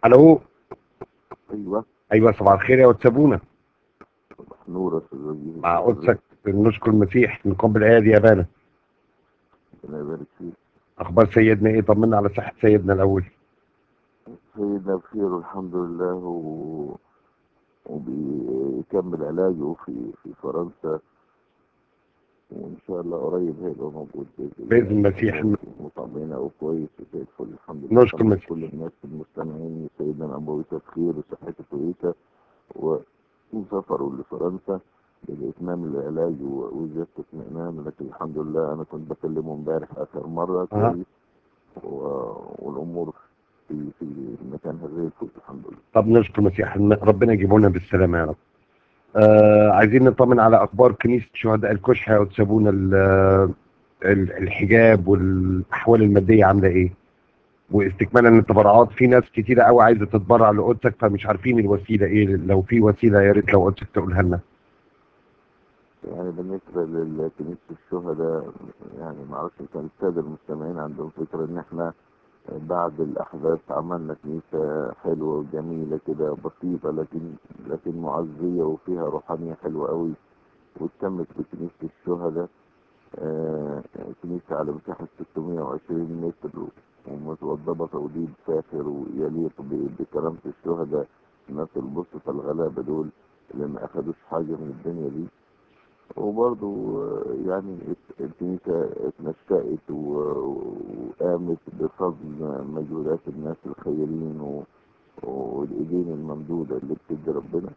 الو ايوه ايوه صباح الخير يا واتسابونا صباح نور يا استاذ وجيه مع قدسك نشكر المسيح نقابل الايادي يا بانا ربنا يبارك فيك اخبار سيدنا ايه طمنا على صحه سيدنا الاول سيدنا بخير والحمد لله و... وبيكمل علاجه في في فرنسا وان شاء الله قريب هيبقى موجود بإذن المسيح. مطمئنة وكويس وزي الفل الحمد لله نشكر طبعاً المسيح. كل الناس المستمعين سيدنا الأنبوية بخير وصحته كويسة و- وسفروا لفرنسا لإتمام العلاج و- وزيادة اطمئنان لكن الحمد لله أنا كنت بكلمه امبارح آخر مرة أها. كويس و- والأمور في في مكانها زي الفل الحمد لله طب نشكر المسيح ربنا يجيبه لنا بالسلامه يا رب آه عايزين نطمن على اخبار كنيسه شهداء الكشح يا واتسابونا ال- ال- الحجاب والاحوال الماديه عامله ايه واستكمالا للتبرعات في ناس كتيره قوي عايزه تتبرع لقدسك فمش عارفين الوسيله ايه لو في وسيله يا ريت لو قدسك تقولها لنا يعني بالنسبة لكنيسة الشهداء يعني معرفش كان السادة المستمعين عندهم فكرة إن إحنا بعد الأحداث عملنا كنيسة حلوة وجميلة كده بسيطة لكن لكن معزية وفيها روحانية حلوة قوي واتمت بكنيسة الشهداء آه، كنيسة على مساحة 620 متر ومتوضبة توضيب فاخر ويليق ب- بكرامة الشهداء الناس البسطة الغلابة دول اللي ما أخدوش حاجة من الدنيا دي وبرضو آه، يعني ات- الكنيسة اتنشأت و- وقامت بفضل مجهودات الناس الخيرين و- والإيدين الممدودة اللي بتدي ربنا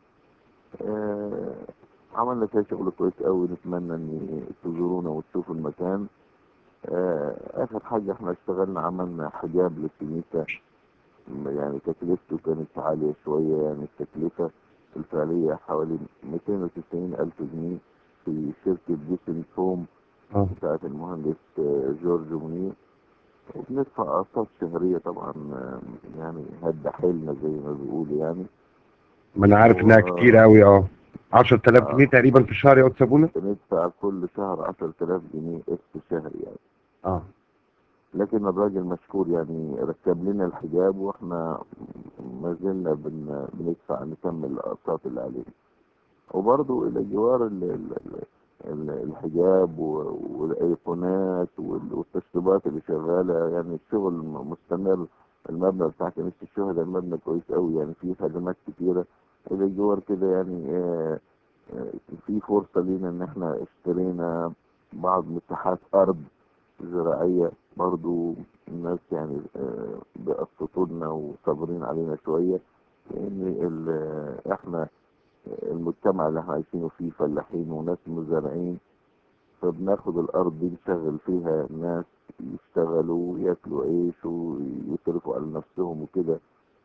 آه، عملنا فيها شغل كويس قوي نتمنى ان تزورونا وتشوفوا المكان آه، اخر حاجة احنا اشتغلنا عملنا حجاب للكنيسة يعني تكلفته كانت عالية شوية يعني التكلفة الفعلية حوالي 290 ألف جنيه في شركة ديسن فوم اه بتاعت المهندس آه، جورج منير وبندفع أقساط شهرية طبعا آه، يعني هد حيلنا زي ما بيقولوا يعني ما انا عارف انها و- كتير قوي اه 10000 آه. جنيه تقريبا في الشهر يا واتسابونا بندفع كل شهر 10000 جنيه قسط شهري يعني اه لكن الراجل مشكور يعني ركب لنا الحجاب واحنا ما زلنا بن... بندفع نكمل الاقساط اللي علينا وبرضه الى جوار ال... ال... ال... الحجاب و... والايقونات وال... والتشطيبات اللي شغاله يعني الشغل م- مستمر المبنى بتاع كنيسه الشهداء المبنى كويس قوي يعني فيه خدمات كتيره الى جوار كده يعني آه، آه، في فرصه لينا ان احنا اشترينا بعض مساحات ارض زراعية برضو الناس يعني آه، بيقسطوا لنا وصابرين علينا شوية لأن ال- إحنا المجتمع اللي احنا عايشينه فيه فلاحين وناس مزارعين فبناخد الأرض دي نشغل فيها ناس يشتغلوا وياكلوا عيش ويصرفوا على نفسهم وكده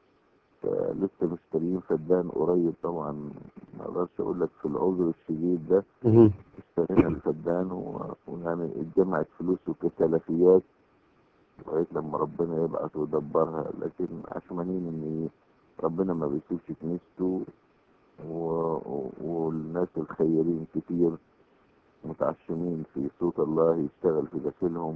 فلسه مشترين فدان قريب طبعا ما اقدرش اقول لك في العذر الشديد ده مهم. اشترينا الفدان و- ويعني اتجمعت فلوسه كتلفيات لغاية لما ربنا يبعث ويدبرها لكن عشمانين ان ربنا ما بيسيبش كنيسته و- و- والناس الخيرين كتير متعشمين في صوت الله يشتغل في داخلهم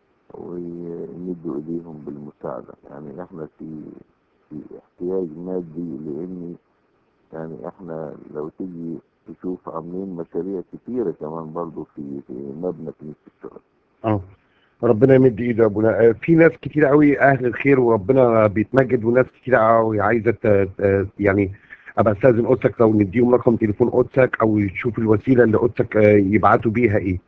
ويمدوا ايديهم بالمساعدة يعني احنا في في احتياج مادي لاني يعني احنا لو تيجي تشوف عاملين مشاريع كتيرة كمان برضو في في مبنى كنيسة الشهداء اه ربنا يمد ايده يا ابونا آه، في ناس كتير قوي اهل الخير وربنا بيتمجد وناس كتير قوي عايزه ت- ت- يعني ابقى استاذن قدسك لو نديهم رقم تليفون قدسك او يشوف الوسيله اللي قدسك آه، يبعتوا بيها ايه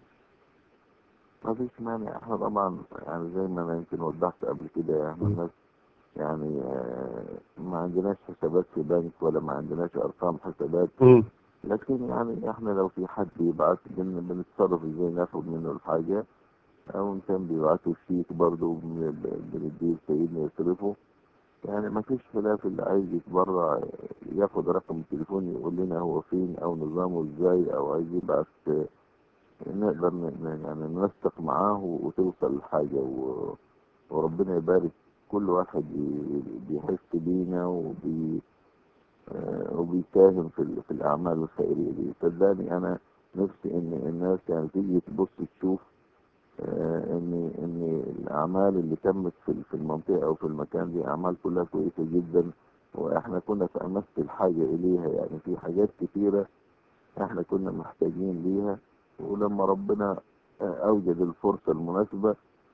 ما فيش مانع احنا طبعا يعني زي ما انا يمكن وضحت قبل كده احنا م. الناس يعني آه، ما عندناش حسابات في بنك ولا ما عندناش ارقام حسابات مم. لكن يعني احنا لو في حد يبعت بن- بنتصرف ازاي ناخد منه الحاجة او ان كان بيبعتوا شيك برضه بن- ب- بنديه سيدنا يصرفه يعني ما فيش خلاف اللي عايز يتبرع ياخد رقم التليفون يقول لنا هو فين او نظامه ازاي او عايز يبعت آه، نقدر ن- ن- يعني ننسق معاه وتوصل الحاجة و... وربنا يبارك كل واحد ي- بيحس بينا وبي آه، وبيساهم في, ال- في الأعمال الخيرية دي صدقني أنا نفسي إن الناس يعني تيجي تبص تشوف آه، ان ان الاعمال اللي تمت في في المنطقه او في المكان دي اعمال كلها كويسه جدا واحنا كنا في امس الحاجه اليها يعني في حاجات كتيره احنا كنا محتاجين ليها ولما ربنا آه، اوجد الفرصه المناسبه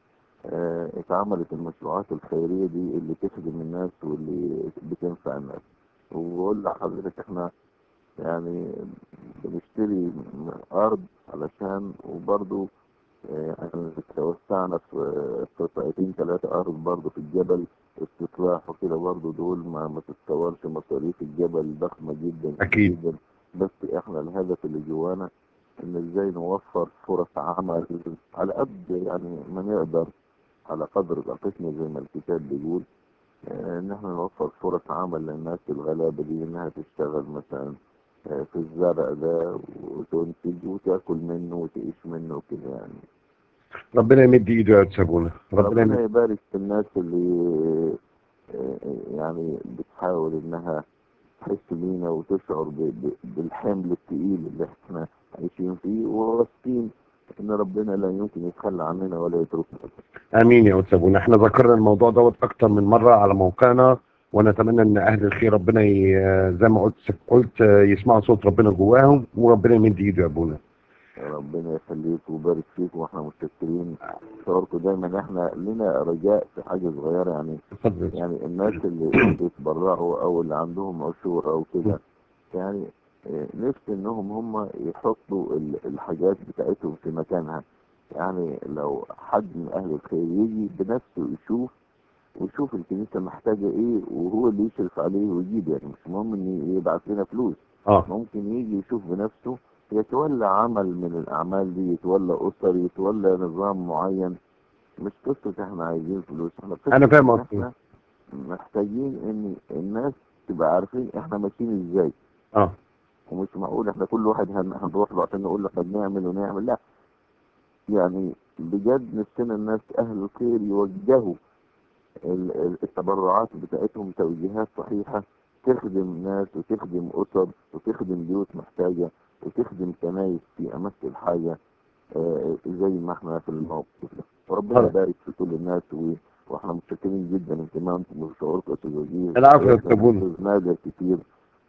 آه، اتعملت المشروعات الخيريه دي اللي تخدم الناس واللي بتنفع الناس وبقول لحضرتك احنا يعني بنشتري ارض علشان وبرضه يعني توسعنا في قطعتين ثلاثة أرض برضه في الجبل استصلاح وكده برضه دول ما ما تتصورش مصاريف الجبل ضخمة جدا أكيد. جدا بس احنا الهدف اللي جوانا ان ازاي نوفر فرص عمل على قد يعني ما نقدر على قدر طاقتنا زي ما الكتاب بيقول آه، ان احنا نوفر فرص عمل للناس الغلابة دي انها تشتغل مثلا آه، في الزرع ده وتنتج وتاكل منه وتعيش منه وكده يعني ربنا يمد ايده يا استاذ ابونا ربنا ربنا يمد يبارك في الناس اللي آه، يعني بتحاول انها تحس بينا وتشعر ب- ب- بالحمل الثقيل اللي احنا عايشين فيه وواثقين ان ربنا لا يمكن يتخلى عننا ولا يتركنا امين يا استاذ ابونا احنا ذكرنا الموضوع دوت اكتر من مره على موقعنا ونتمنى ان اهل الخير ربنا ي... زي ما قلت قلت يسمعوا صوت ربنا جواهم وربنا يمد ايده يا ابونا ربنا يخليك ويبارك فيك واحنا متشكرين شعوركم دايما احنا لنا رجاء في حاجه صغيره يعني اتفضل يعني الناس اللي بيتبرعوا او اللي عندهم عشور او كده يعني آه، نفسي انهم هم يحطوا ال- الحاجات بتاعتهم في مكانها يعني لو حد من اهل الخير يجي بنفسه يشوف ويشوف الكنيسه محتاجه ايه وهو اللي يشرف عليه ويجيب يعني مش مهم ان يبعت لنا فلوس اه ممكن يجي يشوف بنفسه يتولى عمل من الاعمال دي يتولى اسر يتولى نظام معين مش قصه احنا عايزين فلوس احنا قصة أنا فاهم إن قصدك. احنا محتاجين ان الناس تبقى عارفين احنا ماشيين ازاي اه ومش معقول احنا كل واحد هن- هنروح له عشان نقول له احنا بنعمل ونعمل لا يعني بجد نفسنا الناس اهل الخير يوجهوا ال- ال- التبرعات بتاعتهم توجيهات صحيحة تخدم ناس وتخدم أسر وتخدم بيوت محتاجة وتخدم كنايس في أمس الحاجة آه، زي ما احنا في الموقف ده وربنا طبعا. يبارك في كل الناس و... واحنا متشكرين جدا اهتمامكم وشعوركم يا استاذ وزير العفو يا وإحنا أستاذ بونو. أستاذ نادر كتير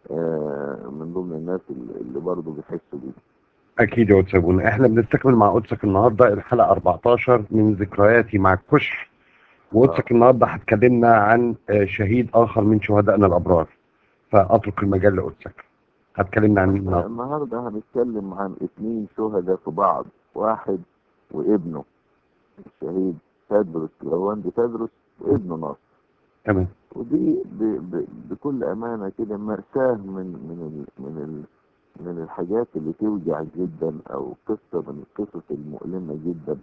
آه، من ضمن الناس اللي اللي برضه بيحسوا بيه اكيد يا استاذ ابونا احنا بنستكمل مع قدسك النهارده الحلقه 14 من ذكرياتي مع الكشح وقدسك النهارده هتكلمنا عن آه، شهيد اخر من شهدائنا الابرار فاترك المجال لقدسك هتكلمنا عن مين النهارده النهارده هنتكلم عن اثنين شهداء في بعض واحد وابنه الشهيد تدرس لواندي تدرس وابنه ناصر تمام ودي ب ب بكل امانه كده ماساه من من ال من ال من الحاجات اللي توجع جدا او قصه من القصص المؤلمه جدا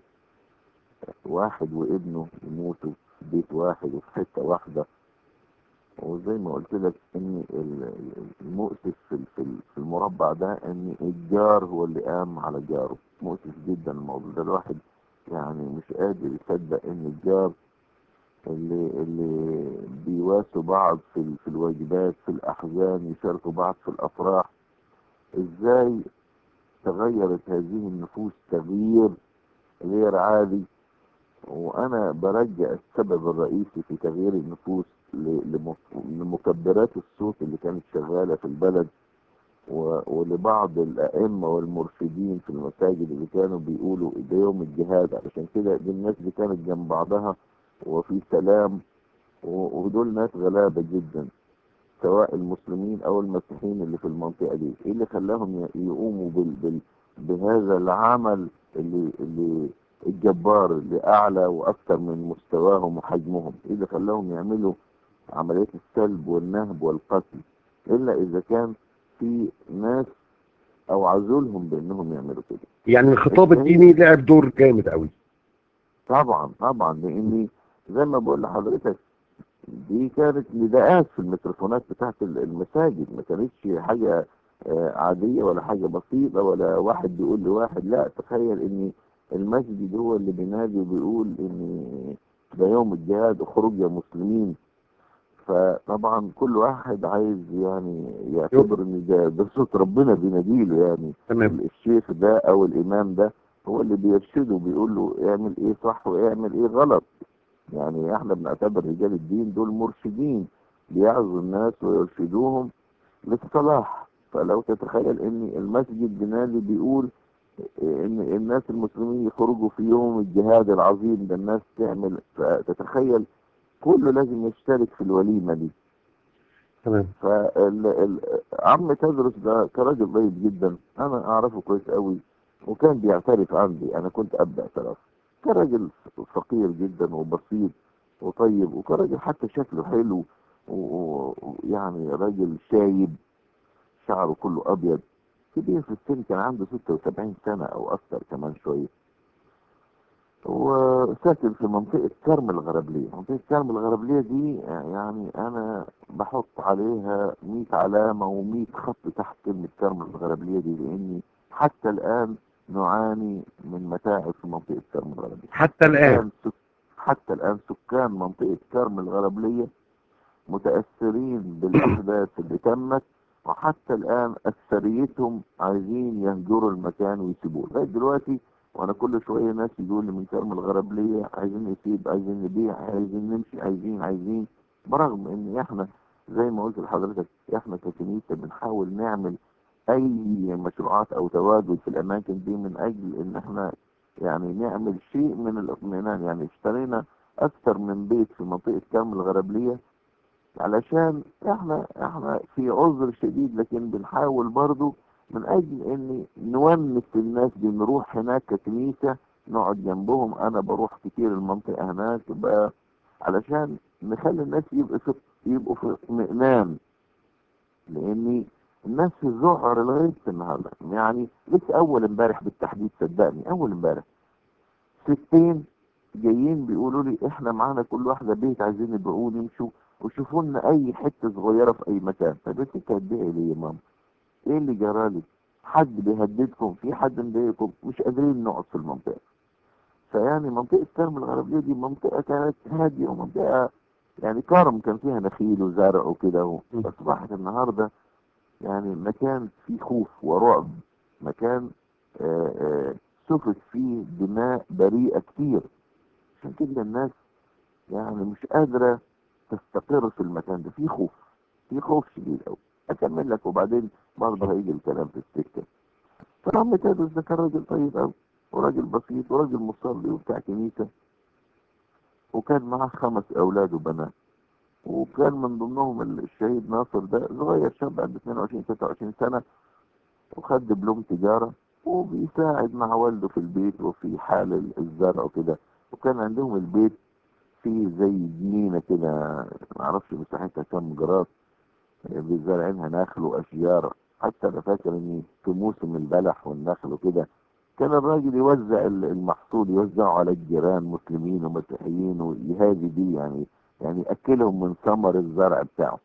واحد وابنه يموتوا في بيت واحد وفي حته واحده وزي ما قلت لك ان ال- ال- المؤسف في ال- في ال- في المربع ده ان الجار هو اللي قام على جاره مؤسف جدا الموضوع ده الواحد يعني مش قادر يصدق ان الجار اللي اللي بيواسوا بعض في ال- في الواجبات في الاحزان يشاركوا بعض في الافراح ازاي تغيرت هذه النفوس تغيير غير عادي وانا برجع السبب الرئيسي في تغيير النفوس ل- لم- لمكبرات الصوت اللي كانت شغاله في البلد و- ولبعض الائمه والمرشدين في المساجد اللي كانوا بيقولوا ده يوم الجهاد علشان كده دي الناس دي كانت جنب بعضها وفي سلام و- ودول ناس غلابه جدا سواء المسلمين او المسيحيين اللي في المنطقه دي ايه اللي خلاهم ي- يقوموا بال بال بهذا العمل اللي اللي الجبار اللي اعلى واكثر من مستواهم وحجمهم ايه اللي خلاهم يعملوا عمليات السلب والنهب والقتل الا اذا كان في ناس اوعزوا لهم بانهم يعملوا كده يعني الخطاب الديني لعب دور جامد قوي طبعا طبعا لاني زي ما بقول لحضرتك دي كانت نداءات في الميكروفونات بتاعت المساجد ما كانتش حاجة آه، عادية ولا حاجة بسيطة ولا واحد بيقول لواحد لا تخيل ان المسجد هو اللي بينادي وبيقول ان ده يوم الجهاد اخرج يا مسلمين فطبعا كل واحد عايز يعني يعتبر ان ده ده صوت ربنا بيناديله يعني تمام الشيخ ده او الامام ده هو اللي بيرشده بيقول له اعمل ايه صح واعمل ايه غلط يعني احنا بنعتبر رجال الدين دول مرشدين بيعظوا الناس ويرشدوهم للصلاح فلو تتخيل ان المسجد بنادي بيقول ان الناس المسلمين يخرجوا في يوم الجهاد العظيم ده الناس تعمل فتتخيل كله لازم يشترك في الوليمه دي تمام فعم تدرس ده كراجل طيب جدا انا اعرفه كويس قوي وكان بيعترف عندي انا كنت ابدا اعتراف كان راجل فقير جدا وبسيط وطيب وكان راجل حتى شكله حلو ويعني راجل شايب شعره كله ابيض كبير في السن كان عنده 76 سنة او اكثر كمان شوية وساكن في منطقة كرم الغربلية منطقة كرم الغربلية دي يعني انا بحط عليها 100 علامة و100 خط تحت كلمة كرم الغربلية دي لاني حتى الان نعاني من متاعب في منطقة كرم الغربلية حتى الآن سك... حتى الآن سكان منطقة كرم الغربلية متأثرين بالأحداث اللي تمت وحتى الآن أكثريتهم عايزين يهجروا المكان ويسيبوه لغاية دلوقتي وأنا كل شوية ناس يقول لي من كرم الغربلية عايزين نسيب عايزين نبيع عايزين نمشي عايزين عايزين برغم إن إحنا زي ما قلت لحضرتك إحنا ككنيسة بنحاول نعمل اي مشروعات او تواجد في الاماكن دي من اجل ان احنا يعني نعمل شيء من الاطمئنان يعني اشترينا اكثر من بيت في منطقة كامل الغربلية علشان احنا احنا في عذر شديد لكن بنحاول برضو من اجل ان نونس الناس دي نروح هناك ككنيسة نقعد جنبهم انا بروح كتير المنطقة هناك بقى علشان نخلي الناس يبقوا في يبقوا في اطمئنان لاني الناس في الذعر لغايه النهارده يعني لسه اول امبارح بالتحديد صدقني اول امبارح ستين جايين بيقولوا لي احنا معانا كل واحده بيت عايزين يبيعوه نمشوا وشوفوا لنا اي حته صغيره في اي مكان طب انت هتبيعي ليه يا ماما؟ ايه اللي جرالي؟ حد بيهددكم في حد مضايقكم مش قادرين نقعد في المنطقه فيعني منطقه كرم الغربيه دي منطقه كانت هاديه ومنطقه يعني كرم كان فيها نخيل وزرع وكده اصبحت النهارده يعني مكان فيه خوف ورعب مكان آآ آآ سفك فيه دماء بريئة كتير عشان كده الناس يعني مش قادرة تستقر في المكان ده فيه خوف فيه خوف شديد قوي اكمل لك وبعدين برضه هيجي الكلام في السكة فعم تدرس ده كان راجل طيب قوي وراجل بسيط وراجل مصلي وبتاع كنيسة وكان معاه خمس اولاد وبنات وكان من ضمنهم الشهيد ناصر ده صغير شاب عنده 22 23 سنة وخد دبلوم تجارة وبيساعد مع والده في البيت وفي حال الزرع وكده وكان عندهم البيت فيه زي جنينة كده معرفش مساحتها كام جراد بيزرعينها نخل وأشجار حتى أنا فاكر إن في موسم البلح والنخل وكده كان الراجل يوزع المحصول يوزعه على الجيران مسلمين ومسيحيين ويهادي بيه يعني يعني ياكلهم من ثمر الزرع بتاعه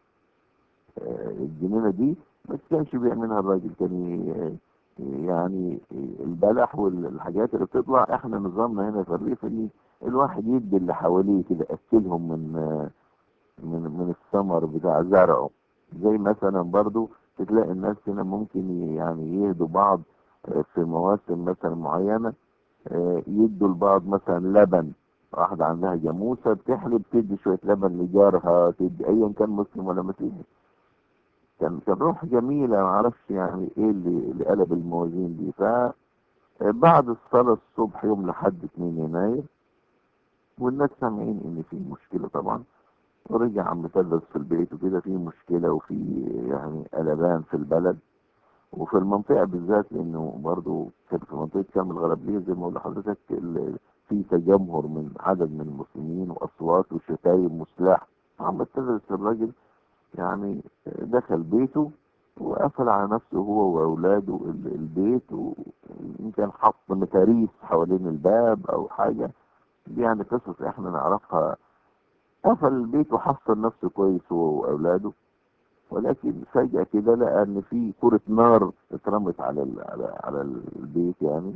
الجنينه دي ما كانش بيعملها الراجل كان يعني البلح والحاجات اللي بتطلع احنا نظامنا هنا في الريف ان الواحد يدي اللي حواليه كده اكلهم من من من الثمر بتاع زرعه زي مثلا برضو تلاقي الناس هنا ممكن يعني يهدوا بعض في مواسم مثلا معينه يدوا لبعض مثلا لبن واحدة عندها جاموسة بتحلب تدي شوية لبن لجارها تدي أيا كان مسلم ولا مسيحي كان كان روح جميلة معرفش يعني ايه اللي, اللي قلب الموازين دي ف بعد الصلاة الصبح يوم لحد 2 يناير والناس سامعين ان في مشكلة طبعا ورجع عم تدرس في البيت وكده في مشكلة وفي يعني قلبان في البلد وفي المنطقة بالذات لانه برضه كان في منطقة كامل الغربية زي ما قلت لحضرتك في تجمهر من عدد من المسلمين واصوات وشتايم وسلاح عم تدرس الراجل يعني دخل بيته وقفل على نفسه هو واولاده البيت وان كان حط متاريس حوالين الباب او حاجه دي يعني قصص احنا نعرفها قفل البيت وحصل نفسه كويس هو واولاده ولكن فجأة كده لقى ان في كرة نار اترمت على على على البيت يعني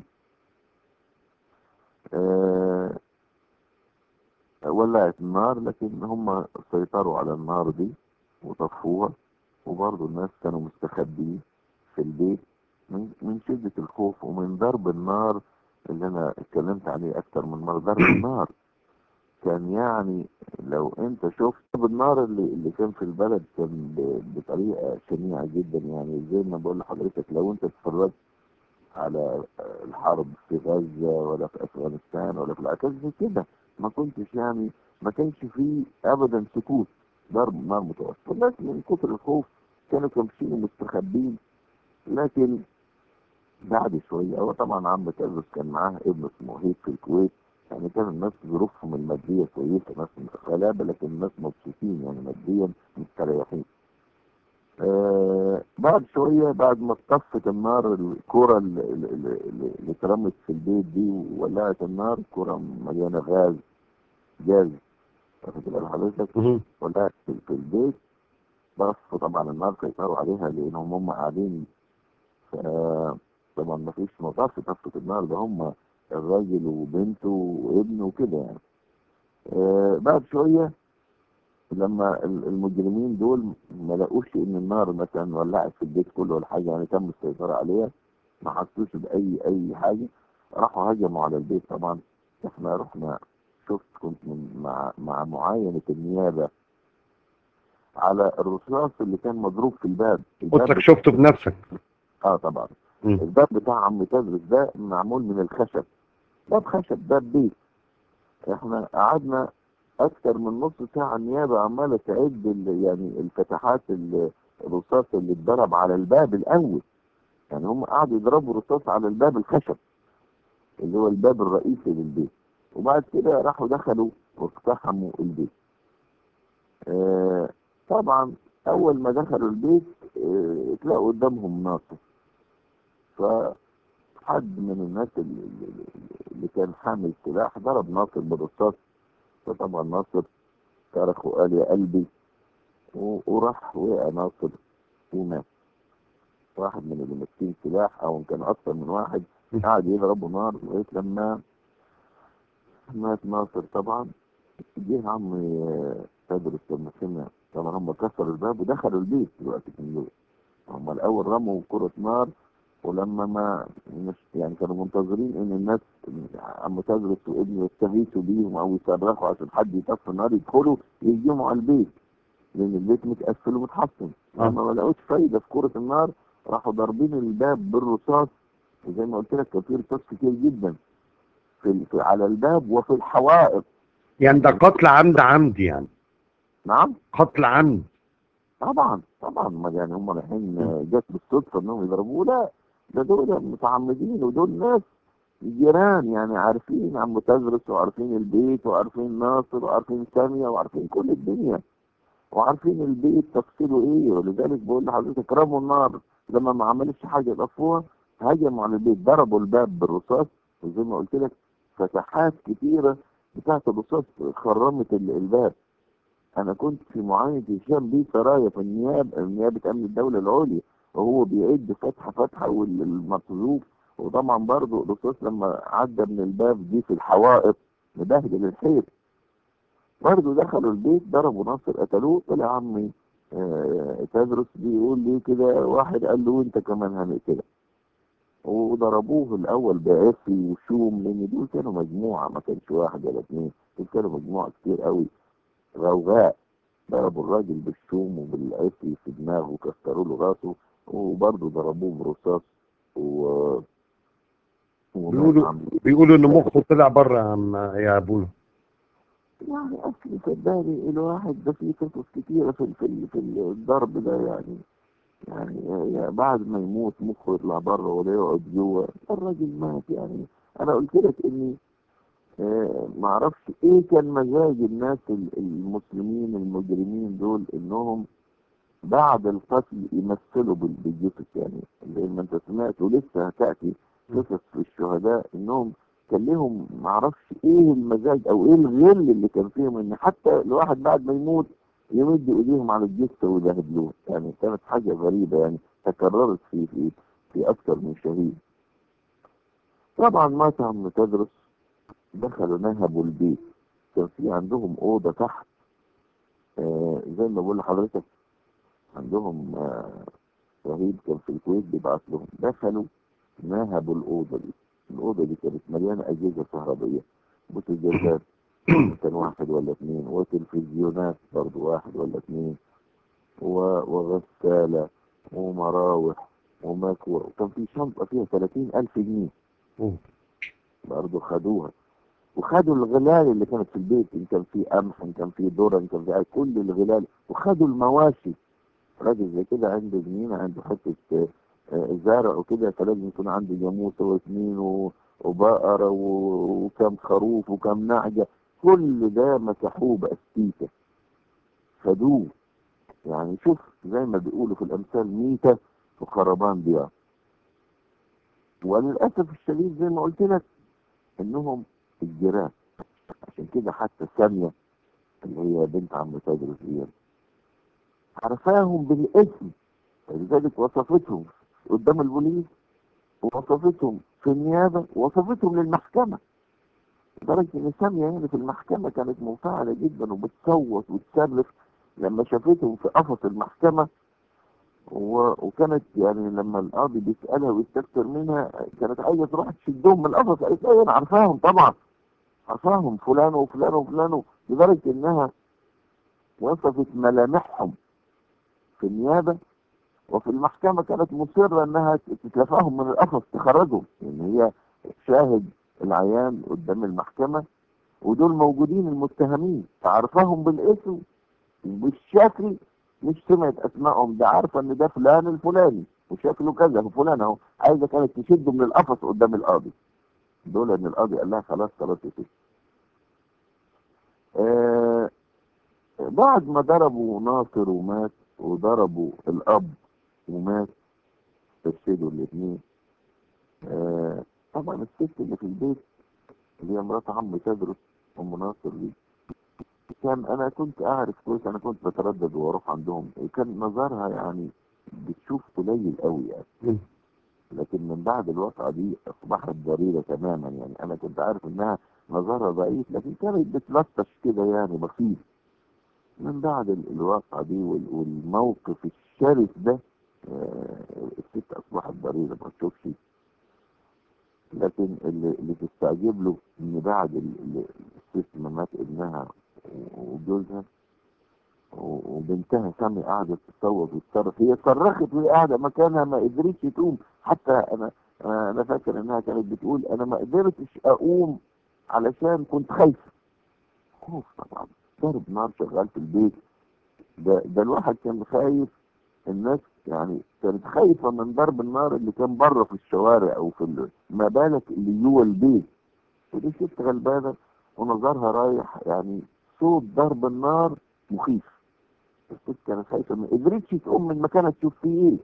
أه ولعت النار لكن هم سيطروا على النار دي وطفوها وبرضه الناس كانوا مستخبيين في البيت من, من شدة الخوف ومن ضرب النار اللي انا اتكلمت عليه اكتر من مره ضرب النار كان يعني لو انت شفت بالنار اللي, اللي كان في البلد كان ب- بطريقه شنيعه جدا يعني زي ما بقول لحضرتك لو انت اتفرجت على الحرب في غزه ولا في افغانستان ولا في العكاز زي كده ما كنتش يعني ما كانش فيه ابدا سكوت ضرب نار متواصل الناس من كتر الخوف كانوا كامشين ومستخبين لكن بعد شويه هو طبعا عم تدرس كان معاه ابن اسمه هيك في الكويت يعني كان الناس ظروفهم الماديه كويسه ناس غلابه لكن الناس مبسوطين يعني ماديا مستريحين. آه بعد شويه بعد ما اطفت النار الكره اللي, اللي, اللي اللي اترمت في البيت دي وولعت النار كره مليانه غاز جاز واخد بال حضرتك مهم. ولعت في في البيت بس طبعا النار سيطروا عليها لانهم هم قاعدين ف- طبعا ما فيش مطاف طفت النار ده هم الراجل وبنته وابنه وكده يعني آه بعد شويه لما ال- المجرمين دول ما لقوش ان النار مثلا ولعت في البيت كله ولا حاجه يعني تم السيطره عليها ما حسوش باي اي حاجه راحوا هجموا على البيت طبعا احنا رحنا شفت كنت من مع مع معاينه النيابه على الرصاص اللي كان مضروب في الباب الباب قلت لك شفته بنفسك اه طبعا مم. الباب بتاع عم تدرس ده معمول من الخشب باب خشب باب بيت احنا قعدنا اكتر من نص ساعه النيابه عماله تعد ال- يعني الفتحات ال- الرصاص اللي اتضرب على الباب الاول يعني هم قعدوا يضربوا رصاص على الباب الخشب اللي هو الباب الرئيسي للبيت وبعد كده راحوا دخلوا واقتحموا البيت آه طبعا اول ما دخلوا البيت آه تلاقوا قدامهم ناصر فحد من الناس اللي, اللي- اللي كان حامل سلاح ضرب ناصر بالرصاص فطبعا ناصر صرخ وقال يا قلبي و- وراح وقع ناصر ومات واحد من اللي ماسكين سلاح او كان اكثر من واحد قعد يضربوا نار لغايه لما مات ناصر طبعا جه عمي تدرس لما سمع طبعا هم كسروا الباب ودخلوا البيت دلوقتي في الليل هم الاول رموا كرة نار ولما ما مش يعني كانوا منتظرين ان الناس عم تدرس وابنه يستغيثوا بيهم او يصرخوا عشان حد يطفي النار يدخلوا يهجموا على البيت لان البيت متقفل ومتحصن آه. لما ما لقوش فايده في كرة النار راحوا ضاربين الباب بالرصاص وزي ما قلت لك كان في رصاص كتير جدا في, في على الباب وفي الحوائط يعني ده قتل عمد عمد يعني نعم قتل عمد طبعا طبعا ما يعني هم الحين جت بالصدفه انهم يضربوه لا ده دول متعمدين ودول ناس جيران يعني عارفين عم تدرس وعارفين البيت وعارفين ناصر وعارفين سامية وعارفين كل الدنيا وعارفين البيت تفصيله ايه ولذلك بقول لحضرتك رموا النار لما ما عملتش حاجه يطفوها هجموا على البيت ضربوا الباب بالرصاص وزي ما قلت لك فتحات كتيره بتاعت الرصاص خرمت ال- الباب انا كنت في معاينه هشام بيه سرايا في النيابه نيابه امن الدوله العليا وهو بيعد فتحه فتحه والمقذوف وطبعا برضه الرصاص لما عدى من الباب دي في الحوائط مبهدل الحيط برضه دخلوا البيت ضربوا ناصر قتلوه طلع عمي آه تدرس بيقول لي كده واحد قال له انت كمان هنقتلك وضربوه الاول بعفي وشوم لان دول كانوا مجموعه ما كانش واحد ولا اثنين دول كانوا مجموعه كتير قوي غوغاء ضربوا الراجل بالشوم وبالعفي في دماغه وكسروا له راسه وبرضه ضربوه برصاص و ومات بيقولوا عمي. بيقولوا ان مخه طلع بره يا عم يا ابونا يعني اصل صدقني الواحد ده فيه قصص كتيره في في في الضرب ده يعني يعني يعني بعد ما يموت مخه يطلع بره ولا يقعد جوه الراجل مات يعني انا قلت لك اني آه، ما اعرفش ايه كان مزاج الناس ال- المسلمين المجرمين دول انهم بعد القتل يمثلوا بال- بالجثث يعني زي ما انت سمعت ولسه هتاتي قصص في الشهداء انهم كان لهم ما اعرفش ايه المزاج او ايه الغل اللي كان فيهم ان حتى الواحد بعد ما يموت يمد ايديهم على الجثه ويبهدلوه يعني كانت حاجه غريبه يعني تكررت في في في اكثر من شهيد طبعا مات عم تدرس دخلوا نهبوا البيت كان في عندهم اوضه تحت آه زي ما بقول لحضرتك عندهم آه رهيب كان في الكويت بيبعت لهم دخلوا نهبوا الاوضه دي الأوضة دي كانت مليانة أجهزة كهربائية بوتاجازات كان واحد ولا اثنين وتلفزيونات برضو واحد ولا اثنين و- وغسالة ومراوح ومكوى وكان في شنطة فيها 30 ألف جنيه مم. برضه خدوها وخدوا الغلال اللي كانت في البيت ان كان في قمح ان كان في ذره ان كان في كل الغلال وخدوا المواشي راجل زي كده عنده جنينه عنده حته آه، آه، زرع وكده فلازم يكون عنده جاموسه واثنين و- وبقره و- وكم خروف وكم نعجه كل ده مسحوه باستيكه خدوه يعني شوف زي ما بيقولوا في الامثال ميته وخربان ديار وللاسف الشديد زي ما قلت لك انهم الجيران عشان كده حتى ساميه اللي هي بنت عم تاجر الزيان عرفاهم بالاسم لذلك وصفتهم قدام البوليس ووصفتهم في النيابه ووصفتهم للمحكمه لدرجه ان ساميه يعني في المحكمه كانت منفعله جدا وبتصوت وتصرخ لما شافتهم في قفص المحكمه و... وكانت يعني لما القاضي بيسالها ويستكثر منها كانت عايزه تروح تشدهم من القفص قالت ايه انا عارفاهم طبعا عارفاهم فلان وفلان وفلان لدرجه انها وصفت ملامحهم في النيابه وفي المحكمه كانت مصره انها تتلفاهم من القفص تخرجهم يعني هي شاهد العيان قدام المحكمه ودول موجودين المتهمين فعرفاهم بالاسم وبالشكل مش سمعت اسمائهم ده عارفه ان ده فلان الفلاني وشكله كذا وفلان اهو عايزه كانت تشده من القفص قدام القاضي دول ان القاضي قال لها خلاص خلاص يا ستي آه بعد ما ضربوا ناصر ومات وضربوا الاب ومات استشهدوا الاثنين آه طبعا الست اللي في البيت اللي هي مرات عمي تدرس ام ناصر دي كان انا كنت اعرف كويس انا كنت بتردد واروح عندهم كان نظرها يعني بتشوف قليل قوي يعني مم. لكن من بعد الواقعة دي اصبحت ضريرة تماما يعني انا كنت عارف انها نظرها ضعيف لكن كانت بتلطش كده يعني بسيط من بعد ال- الواقعة دي وال- والموقف الشرس ده آه، الست اصبحت ضريرة ما تشوفش لكن اللي, اللي تستعجب له ان بعد ال- ال- الست ما مات ابنها وجوزها و- وبنتها سامي قعدت تصوت وتصرخ هي صرخت وهي قاعده مكانها ما قدرتش تقوم حتى انا انا أنا فاكر انها كانت بتقول انا ما قدرتش اقوم علشان كنت خايفه خوف طبعا ضرب نار شغال في البيت ده ده الواحد كان خايف الناس يعني كانت خايفه من ضرب النار اللي كان بره في الشوارع او في ال- ما بالك اللي جوه البيت ودي ست غلبانه ونظرها رايح يعني صوت ضرب النار مخيف الست كانت خايفه ما قدرتش تقوم من مكانها تشوف فيه ايه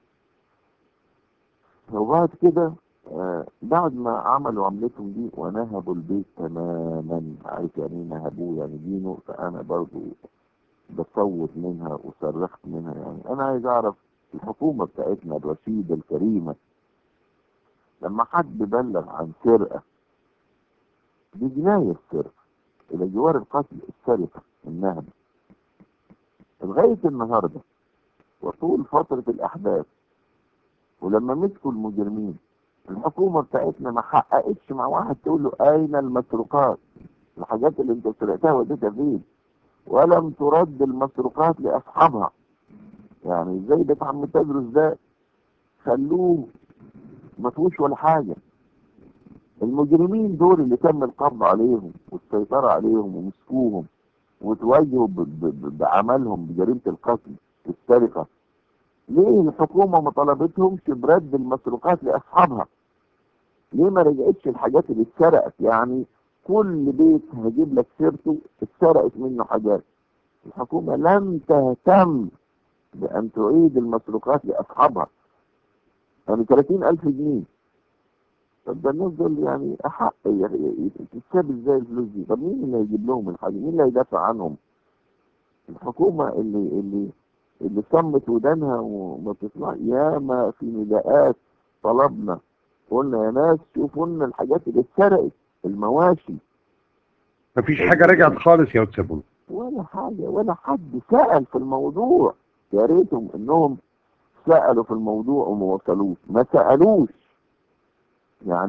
وبعد كده آه بعد ما عملوا عملتهم دي ونهبوا البيت تماما عارف يعني ايه نهبوه يعني دي نقطة أنا برضو بصوت منها وصرخت منها يعني أنا عايز أعرف الحكومة بتاعتنا الرشيدة الكريمة لما حد بلغ عن سرقة دي جناية السرقة إلى جوار القتل السرقة النهب لغاية النهاردة وطول فترة الأحداث ولما مسكوا المجرمين الحكومة بتاعتنا ما حققتش مع واحد تقول له أين المسروقات الحاجات اللي أنت سرقتها وديتها فين ولم ترد المسروقات لأصحابها يعني زي بيت عم تدرس ده خلوه ما فيهوش ولا حاجة المجرمين دول اللي تم القبض عليهم والسيطرة عليهم ومسكوهم وتواجهوا ب- ب- ب- بعملهم بجريمة القتل والسرقة ليه الحكومة ما طلبتهمش برد المسروقات لأصحابها ليه ما رجعتش الحاجات اللي اتسرقت يعني كل بيت هجيب لك سيرته اتسرقت منه حاجات الحكومة لم تهتم بأن تعيد المسروقات لأصحابها يعني 30 ألف جنيه طب ده الناس دول يعني أحق يعني تتساب ازاي الفلوس دي طب مين اللي هيجيب لهم الحاجة مين اللي هيدافع عنهم الحكومة اللي اللي اللي صمت ودانها وما بتسمع ياما في نداءات طلبنا قلنا يا ناس شوفوا لنا الحاجات اللي اتسرقت المواشي مفيش حاجة رجعت خالص يا وتسابون ولا حاجة ولا حد سأل في الموضوع يا ريتهم انهم سألوا في الموضوع وما وصلوش ما سألوش يعني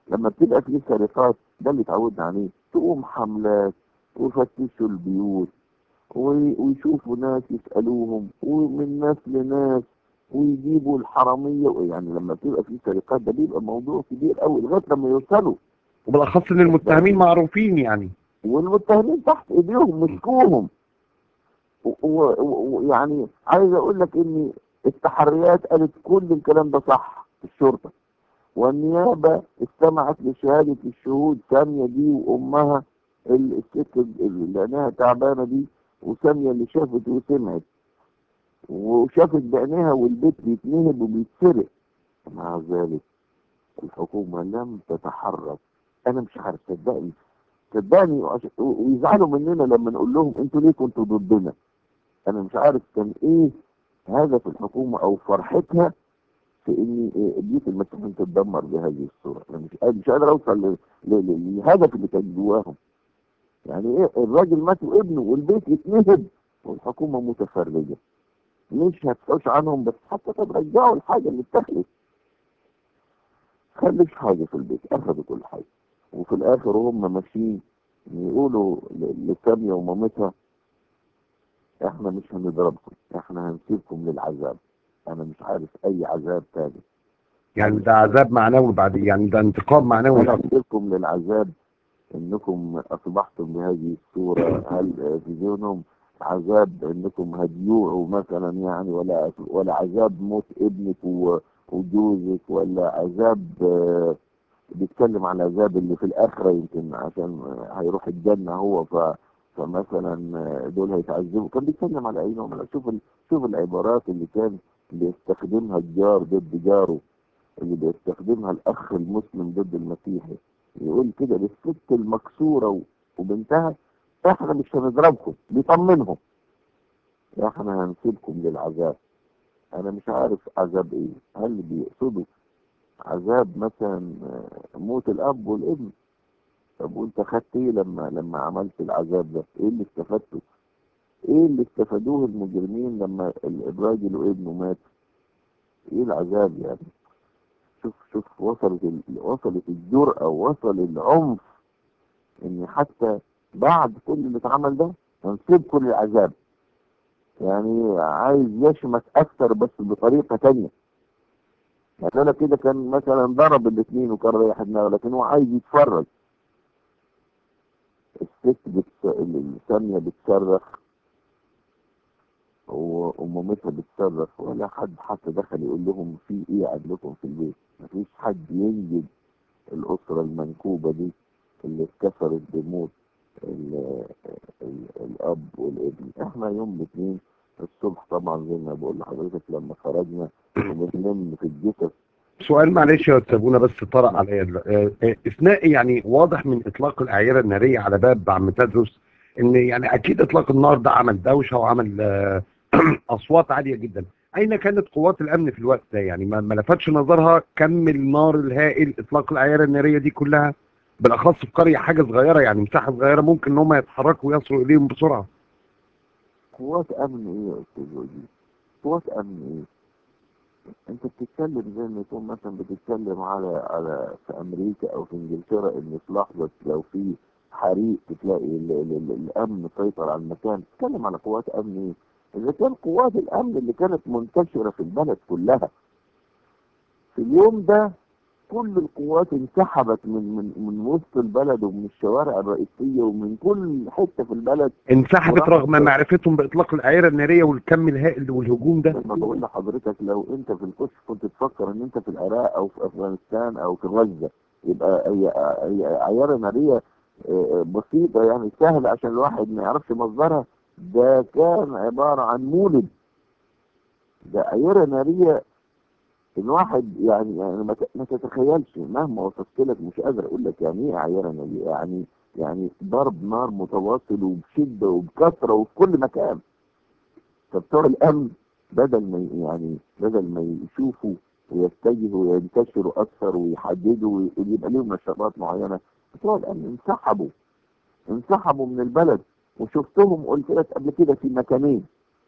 لما بتبقى في سرقات ده اللي اتعودنا عليه تقوم حملات ويفتشوا البيوت وي- ويشوفوا ناس يسألوهم ومن ناس لناس ويجيبوا الحرامية يعني لما بتبقى في سرقات ده بيبقى موضوع كبير قوي لغاية لما يوصلوا وبالاخص ان المتهمين معروفين يعني والمتهمين تحت ايديهم مسكوهم ويعني عايز اقول لك ان التحريات قالت كل الكلام ده صح في الشرطه والنيابه استمعت لشهاده الشهود ساميه دي وامها ال- الست اللي عينيها تعبانه دي وساميه اللي شافت وسمعت وشافت بعينيها والبيت بيتنهب وبيتسرق مع ذلك الحكومه لم تتحرك انا مش عارف صدقني صدقني وعش- ويزعلوا مننا لما نقول لهم انتوا ليه كنتوا ضدنا انا مش عارف كان ايه هدف الحكومه او فرحتها في ان إيه بيوت المسيحيين تتدمر بهذه الصوره انا مش مش قادر اوصل ل- ل- ل- للهدف اللي كان جواهم يعني ايه الراجل مات وابنه والبيت يتنهب والحكومه متفرجه مش هتحوش عنهم بس حتى طب رجعوا الحاجه اللي اتاخدت خليش حاجه في البيت اخذوا كل حاجه وفي الاخر وهم ماشيين يقولوا ل- لساميه ومامتها احنا مش هنضربكم احنا هنسيبكم للعذاب انا مش عارف اي عذاب تاني يعني ده عذاب معنوي بعد يعني ده انتقام معنوي انا أكتر. هسيبكم للعذاب انكم اصبحتم بهذه الصورة هل في ذهنهم عذاب انكم هتجوعوا مثلا يعني ولا ولا عذاب موت ابنك و- وجوزك ولا عذاب آه، بيتكلم عن العذاب اللي في الاخره يمكن عشان آه، هيروح الجنه هو ف فمثلا آه، دول هيتعذبوا كان بيتكلم على عينهم لا، شوف ال- شوف العبارات اللي كان بيستخدمها الجار ضد جاره اللي بيستخدمها الاخ المسلم ضد المسيحي يقول كده للست المكسوره و- وبنتها احنا مش هنضربكم بيطمنهم احنا هنسيبكم للعذاب انا مش عارف عذاب ايه هل بيقصدوا عذاب مثلا آه، موت الاب والابن طب وانت خدت ايه لما لما عملت العذاب ده ايه اللي استفدته ايه اللي استفادوه المجرمين لما ال- الراجل وابنه مات ايه العذاب يعني شوف شوف وصلت ال... وصلت الجرأة وصل العنف ان حتى بعد كل اللي اتعمل ده هنسيب كل العذاب يعني عايز يشمت اكتر بس بطريقة تانية يعني انا كده كان مثلا ضرب الاثنين وكان رايح دماغه لكن هو عايز يتفرج الست بت... الثانية بتصرخ و- ومامتها بتصرخ ولا حد حتى دخل يقول لهم في ايه عندكم في البيت مفيش حد ينجد الأسرة المنكوبة دي اللي اتكسرت بموت ال- ال- الأب والابن احنا يوم الاثنين الصبح طبعا زي ما بقول لحضرتك لما خرجنا وبنلم في الجثث سؤال معلش يا استاذ ابونا بس طرأ عليا دل- آه، آه، اثناء يعني واضح من اطلاق الاعيره الناريه على باب عم تدرس ان يعني اكيد اطلاق النار ده عمل دوشه وعمل آه، اصوات عاليه جدا اين كانت قوات الامن في الوقت ده يعني ما ما لفتش نظرها كم النار الهائل اطلاق الاعيره الناريه دي كلها بالاخص في قريه حاجه صغيره يعني مساحه صغيره ممكن ان هم يتحركوا ويصلوا اليهم بسرعه قوات أمن إيه يا أستاذ وجيه؟ قوات أمن إيه؟ أنت بتتكلم زي ما يكون مثلا بتتكلم على على في أمريكا أو في إنجلترا إن في لحظة لو في حريق تلاقي ال ال ال الأمن سيطر على المكان، بتتكلم على قوات أمن إيه؟ إذا كان قوات الأمن اللي كانت منتشرة في البلد كلها في اليوم ده كل القوات انسحبت من من من وسط البلد ومن الشوارع الرئيسية ومن كل حتة في البلد انسحبت وراحت- رغم معرفتهم باطلاق الاعيره الناريه والكم الهائل والهجوم ده زي ما بقول لحضرتك لو انت في الكشف كنت تفكر ان انت في العراق او في افغانستان او في غزه يبقى هي هي عياره ناريه اه، بسيطه يعني سهله عشان الواحد ما يعرفش مصدرها ده كان عباره عن مولد ده عياره ناريه الواحد يعني يعني ما ت- ما تتخيلش مهما وصفت لك مش قادر اقول لك يعني ايه عياره ناريه يعني يعني ضرب نار متواصل وبشده وبكثره وفي كل مكان فبتوع الامن بدل ما ي- يعني بدل ما يشوفوا ويتجهوا وينتشروا اكثر ويحددوا ويبقى لهم نشاطات معينه بتوع الامن انسحبوا انسحبوا من البلد وشفتهم قلت لك قبل كده في مكانين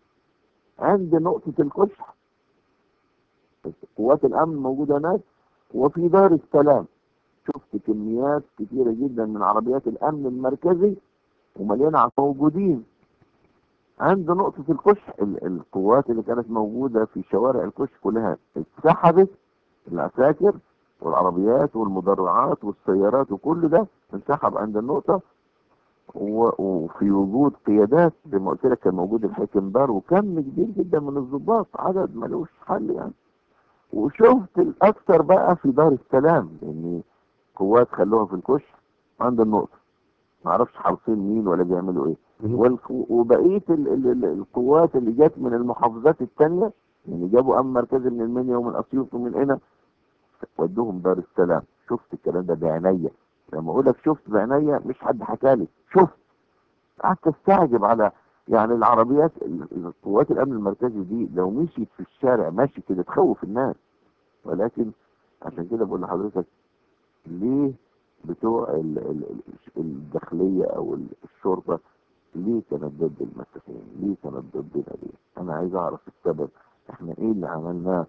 عند نقطة الكشح قوات الأمن موجودة هناك وفي دار السلام شفت كميات كتيرة جدا من عربيات الأمن المركزي ومليانة على موجودين عند نقطة الكشف ال- القوات اللي كانت موجودة في شوارع الكشف كلها اتسحبت العساكر والعربيات والمدرعات والسيارات وكل ده انسحب عند النقطة و- وفي وجود قيادات زي ما قلت لك كان موجود الحاكم بار وكم كبير جدا من الضباط عدد ملوش حل يعني وشفت الاكثر بقى في دار السلام لان قوات خلوها في الكشف عند النقطة معرفش حارسين مين ولا بيعملوا ايه والق- وبقيه ال ال ال القوات اللي جت من المحافظات الثانيه يعني جابوا امن مركزي من المنيا ومن اسيوط ومن هنا ودوهم دار السلام شفت الكلام ده بعينيا لما اقول لك شفت بعينيا مش حد حكى لي شفت قعدت استعجب على يعني العربيات ال- القوات الامن المركزي دي لو مشيت في الشارع ماشي كده تخوف الناس ولكن عشان كده بقول لحضرتك ليه بتوع ال- ال- ال- الداخليه او ال- الشرطه ليه كانت ضد المسيحيين ليه كانت ضدنا ليه انا عايز اعرف السبب احنا ايه اللي عملناه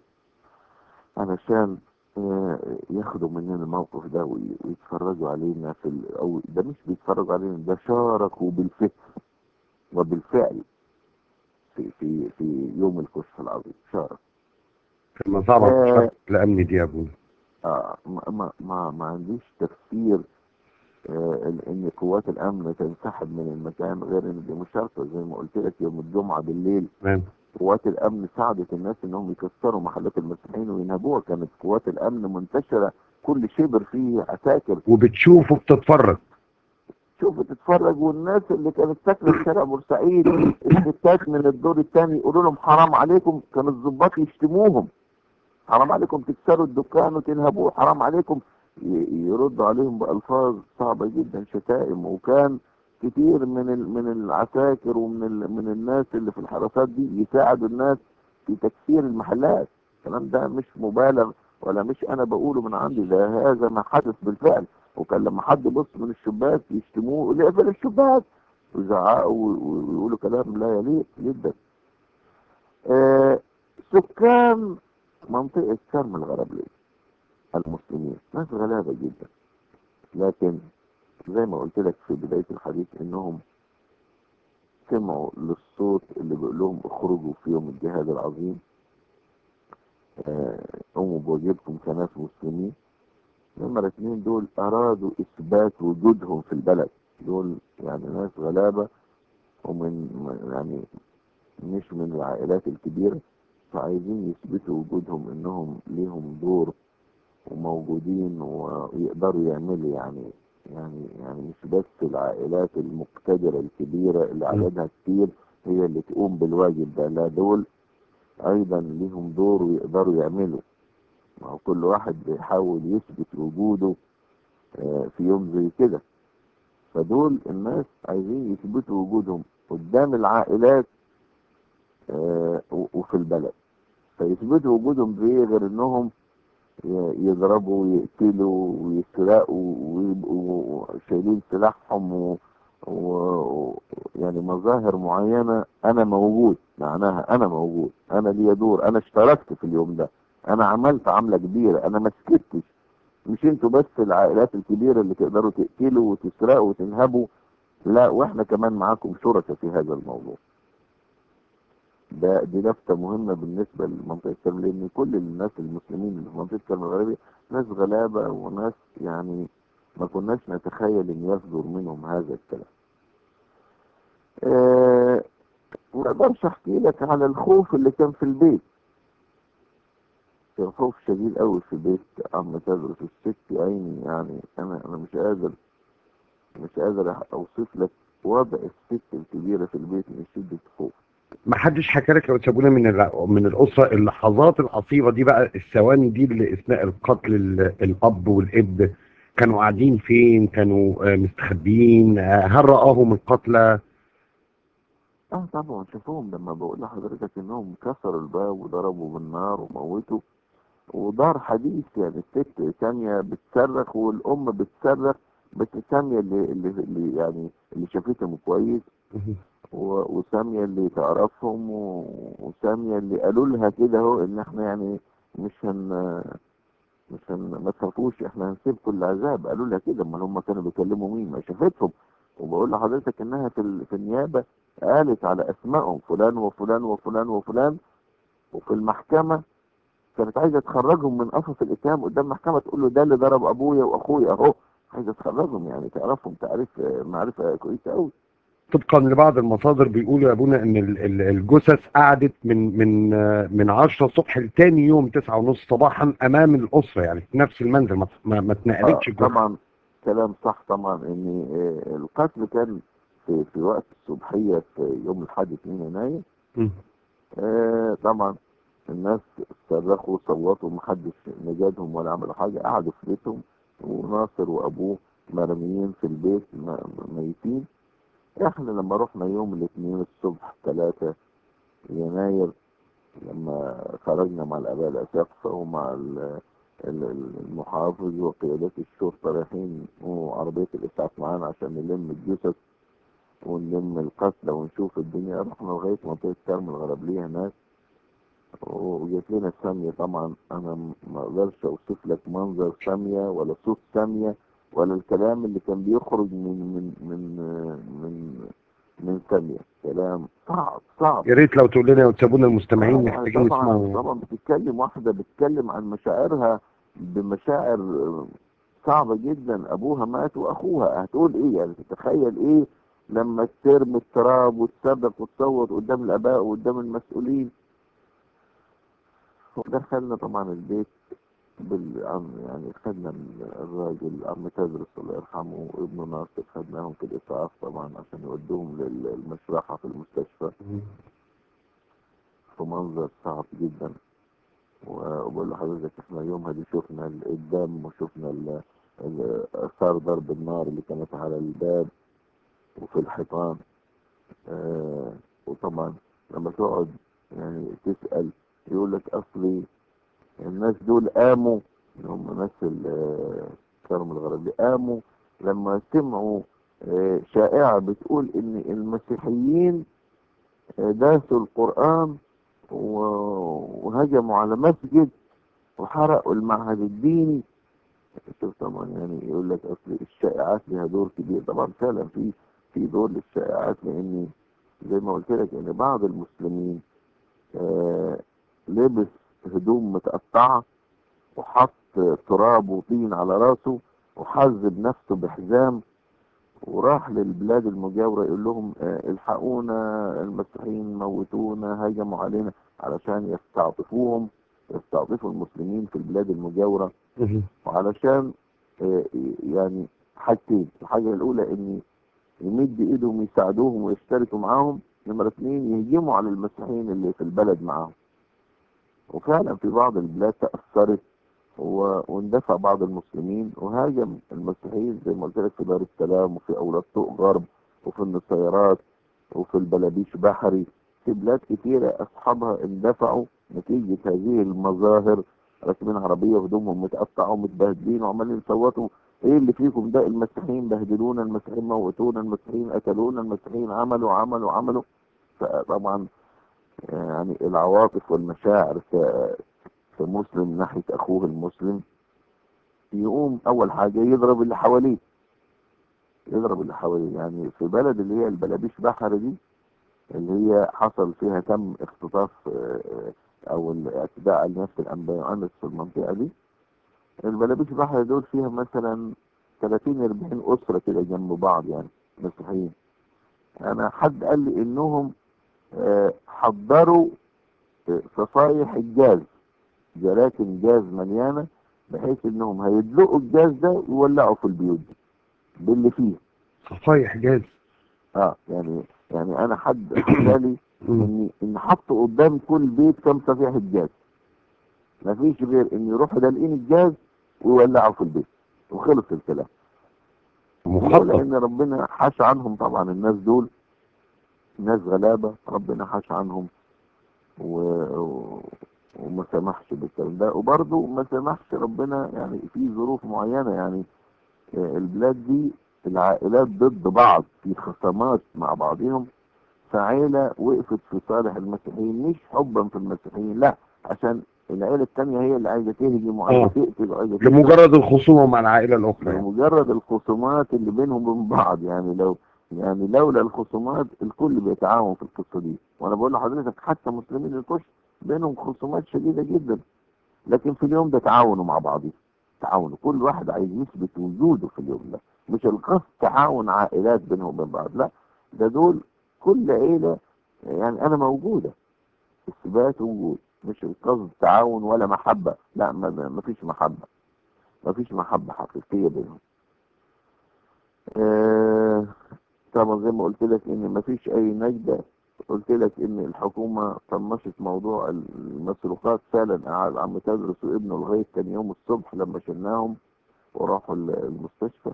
علشان آه، ياخدوا مننا الموقف ده وي- ويتفرجوا علينا في ال... او ده مش بيتفرجوا علينا ده شاركوا بالفكر وبالفعل في في في يوم الكشف العظيم شارك كلمة صعبة آه. مشاركة الأمن دي يا أبونا آه ما, ما, ما, ما عنديش تفسير آه ان إن قوات الامن تنسحب من المكان غير ان دي مشاركه زي ما قلت لك يوم الجمعه بالليل تمام قوات الامن ساعدت الناس انهم يكسروا محلات المسيحيين وينهبوها كانت قوات الامن منتشره كل شبر فيه عساكر وبتشوف وبتتفرج شوف تتفرج والناس اللي كانت ساكنه في شارع بورسعيد الستات من الدور الثاني يقولوا لهم حرام عليكم كان الضباط يشتموهم حرام عليكم تكسروا الدكان وتنهبوه حرام عليكم ي- يردوا عليهم بألفاظ صعبة جدا شتائم وكان كتير من ال- من العساكر ومن ال- من الناس اللي في الحراسات دي يساعدوا الناس في تكسير المحلات الكلام ده مش مبالغ ولا مش انا بقوله من عندي ده هذا ما حدث بالفعل وكان لما حد يبص من الشباك يشتموه يقول يقفل الشباك ويزعقوا و- و- ويقولوا كلام لا يليق جدا آه سكان منطقة كرم الغربلية المسلمين ناس غلابة جدا لكن زي ما قلت لك في بداية الحديث انهم سمعوا للصوت اللي بيقول لهم اخرجوا في يوم الجهاد العظيم آه، قوموا بواجبكم كناس مسلمين نمرة اتنين دول ارادوا اثبات وجودهم في البلد دول يعني ناس غلابة ومن يعني مش من العائلات الكبيرة فعايزين يثبتوا وجودهم انهم ليهم دور وموجودين ويقدروا يعملوا يعني يعني يعني مش بس العائلات المقتدرة الكبيرة اللي عددها كتير هي اللي تقوم بالواجب ده لا دول ايضا ليهم دور ويقدروا يعملوا ما هو كل واحد بيحاول يثبت وجوده آه، في يوم زي كده فدول الناس عايزين يثبتوا وجودهم قدام العائلات آه، و- وفي البلد فيثبتوا وجودهم بايه غير انهم ي- يضربوا ويقتلوا ويسرقوا ويبقوا شايلين سلاحهم و... و... و- يعني مظاهر معينة أنا موجود معناها أنا موجود أنا لي دور أنا اشتركت في اليوم ده أنا عملت عملة كبيرة أنا ما سكتش مش انتوا بس العائلات الكبيرة اللي تقدروا تقتلوا وتسرقوا وتنهبوا لا واحنا كمان معاكم شركاء في هذا الموضوع ده دي لفتة مهمة بالنسبة لمنطقة كرم لأن كل الناس المسلمين اللي في منطقة كرم الغربية ناس غلابة وناس يعني ما كناش نتخيل إن يصدر منهم هذا الكلام. آه ما اقدرش احكي لك على الخوف اللي كان في البيت. كان خوف شديد قوي في بيت عم تدرس الست يا عيني يعني انا انا مش قادر مش قادر اوصف لك وضع الست الكبيرة في البيت من شدة الخوف. ما حدش حكى لك لو تسابونا من الع- من الاسره اللحظات العصيبه دي بقى الثواني دي اللي اثناء القتل ال- الاب والابن كانوا قاعدين فين كانوا آه، مستخبيين آه، هل راهم القتلى اه طبعا شوفوهم لما بقول لحضرتك انهم كسروا الباب وضربوا بالنار وموتوا ودار حديث يعني الست سامية بتصرخ والام بتصرخ بس سامية اللي, اللي, اللي يعني اللي شافتهم كويس و- وسامية اللي تعرفهم و- وسامية اللي قالوا لها كده اهو ان احنا يعني مش هن مش هن... ما تخافوش احنا هنسيبكم العذاب قالوا لها كده امال هم كانوا بيكلموا مين ما شافتهم وبقول لحضرتك انها في, ال... في النيابه قالت على اسمائهم فلان وفلان وفلان وفلان وفي المحكمه كانت عايزه تخرجهم من قفص الاتهام قدام المحكمه تقول له ده اللي ضرب ابويا واخويا اهو عايزه تخرجهم يعني تعرفهم تعريف معرفه كويسه قوي طبقا لبعض المصادر بيقولوا يا ابونا ان ال- ال- الجثث قعدت من من آه، من 10 الصبح لتاني يوم 9 ونص صباحا امام الاسره يعني في نفس المنزل ما ما, ما اتنقلتش آه الجثث. طبعا كلام صح طبعا ان آه، القتل كان في, في وقت الصبحيه في يوم الاحد 2 يناير مم. آه طبعا الناس صرخوا وصوتوا محدش نجدهم ولا عملوا حاجه قعدوا في بيتهم وناصر وابوه مرميين في البيت م- ميتين احنا لما رحنا يوم الاثنين الصبح 3 يناير لما خرجنا مع الاباء الاساقفه ومع ال- ال- المحافظ وقيادات الشرطه رايحين وعربيه الاسعاف معانا عشان نلم الجثث ونلم القتلى ونشوف الدنيا رحنا لغايه منطقه كرم الغربليه هناك وجات لنا ساميه طبعا انا م- ما اقدرش اوصف لك منظر ساميه ولا صوت ساميه ولا الكلام اللي كان بيخرج من من من من من ساميه كلام صعب صعب يا ريت لو تقول لنا وتسابونا المستمعين آه، محتاجين طبعا يسمعوا طبعا بتتكلم واحده بتتكلم عن مشاعرها بمشاعر آه، صعبه جدا ابوها مات واخوها هتقول ايه يعني تتخيل ايه لما ترمي التراب وتصرخ وتصوت قدام الاباء وقدام المسؤولين ودخلنا طبعا البيت بالعم يعني خدنا الراجل عم تدرس الله يرحمه وابنه ناصر خدناهم في الاسعاف طبعا عشان يودوهم للمشرحه في المستشفى في منظر صعب جدا وبقول لحضرتك احنا يومها دي شفنا ال- الدم وشفنا ال- ال- اثار ضرب النار اللي كانت على الباب وفي الحيطان آه وطبعا لما تقعد يعني تسأل يقول لك اصلي الناس دول قاموا اللي هم ناس ال- كرم الغربي قاموا لما سمعوا آه، شائعة بتقول ان المسيحيين آه، داسوا القرآن و- وهجموا على مسجد وحرقوا المعهد الديني شوف طبعا يعني يقول لك اصل الشائعات لها دور كبير طبعا فعلا في في دور للشائعات لان زي ما قلت لك ان بعض المسلمين آه لبس هدوم متقطعه وحط تراب وطين على راسه وحذب نفسه بحزام وراح للبلاد المجاورة يقول لهم آه، الحقونا المسيحيين موتونا هجموا علينا علشان يستعطفوهم يستعطفوا المسلمين في البلاد المجاورة مم. وعلشان آه، يعني حاجتين الحاجة الأولى إن يمد إيدهم يساعدوهم ويشتركوا معاهم نمرة اثنين يهجموا على المسيحيين اللي في البلد معاهم وفعلا في بعض البلاد تأثرت و- واندفع بعض المسلمين وهاجم المسيحيين زي ما قلت لك في دار السلام وفي أولاد طوق غرب وفي النصيرات وفي البلابيش بحري في بلاد كتيرة أصحابها اندفعوا نتيجة هذه المظاهر راكبين عربية هدومهم متقطعة ومتبهدلين وعمالين يصوتوا ايه اللي فيكم ده المسيحيين بهدلونا المسيحيين موتونا المسيحيين قتلونا المسيحيين عملوا عملوا عملوا فطبعا يعني العواطف والمشاعر في في مسلم ناحية أخوه المسلم يقوم أول حاجة يضرب اللي حواليه يضرب اللي حواليه يعني في بلد اللي هي البلابيش بحر دي اللي هي حصل فيها تم اختطاف آه، آه، أو الاعتداء على نفس الأنبياء في المنطقة دي البلابيش بحر دول فيها مثلا 30 40 أسرة كده جنب بعض يعني مسيحيين أنا حد قال لي إنهم آه، حضروا آه، صفايح الجاز جراكن جاز مليانه بحيث انهم هيدلقوا الجاز ده ويولعوا في البيوت دي باللي فيه صفايح جاز اه يعني يعني انا حد حكالي مم. ان ان حطوا قدام كل بيت كم صفيحه جاز مفيش غير ان يروحوا دالقين الجاز ويولعوا في البيت وخلص الكلام مخطط لان ربنا حاش عنهم طبعا الناس دول ناس غلابه ربنا حاش عنهم و... و... وما سمحش بالكلام ده وبرضه ما سمحش ربنا يعني في ظروف معينه يعني آه، البلاد دي العائلات ضد بعض في خصامات مع بعضهم فعيلة وقفت في صالح المسيحيين مش حبا في المسيحيين لا عشان العيلة التانية هي اللي عايزة تهجم وعايزة آه. تقتل وعايزة تقتل. لمجرد الخصومة مع العائلة الأخرى يعني. لمجرد الخصومات اللي بينهم وبين بعض يعني لو يعني لولا الخصومات الكل بيتعاون في القصة دي وانا بقول لحضرتك حتى مسلمين الكشك بينهم خصومات شديدة جدا لكن في اليوم ده تعاونوا مع بعضهم تعاونوا كل واحد عايز يثبت وجوده في اليوم ده مش القصد تعاون عائلات بينهم وبين بعض لا ده دول كل عيلة يعني انا موجودة اثبات وجود مش القصد تعاون ولا محبة لا ما ما- ما فيش محبة ما فيش محبة حقيقية بينهم آه، طبعا زي ما قلت لك ان ما فيش اي نجدة قلت لك ان الحكومة طنشت موضوع المسروقات فعلا قعد عم تدرس وابنه لغاية تاني يوم الصبح لما شلناهم وراحوا ال- المستشفى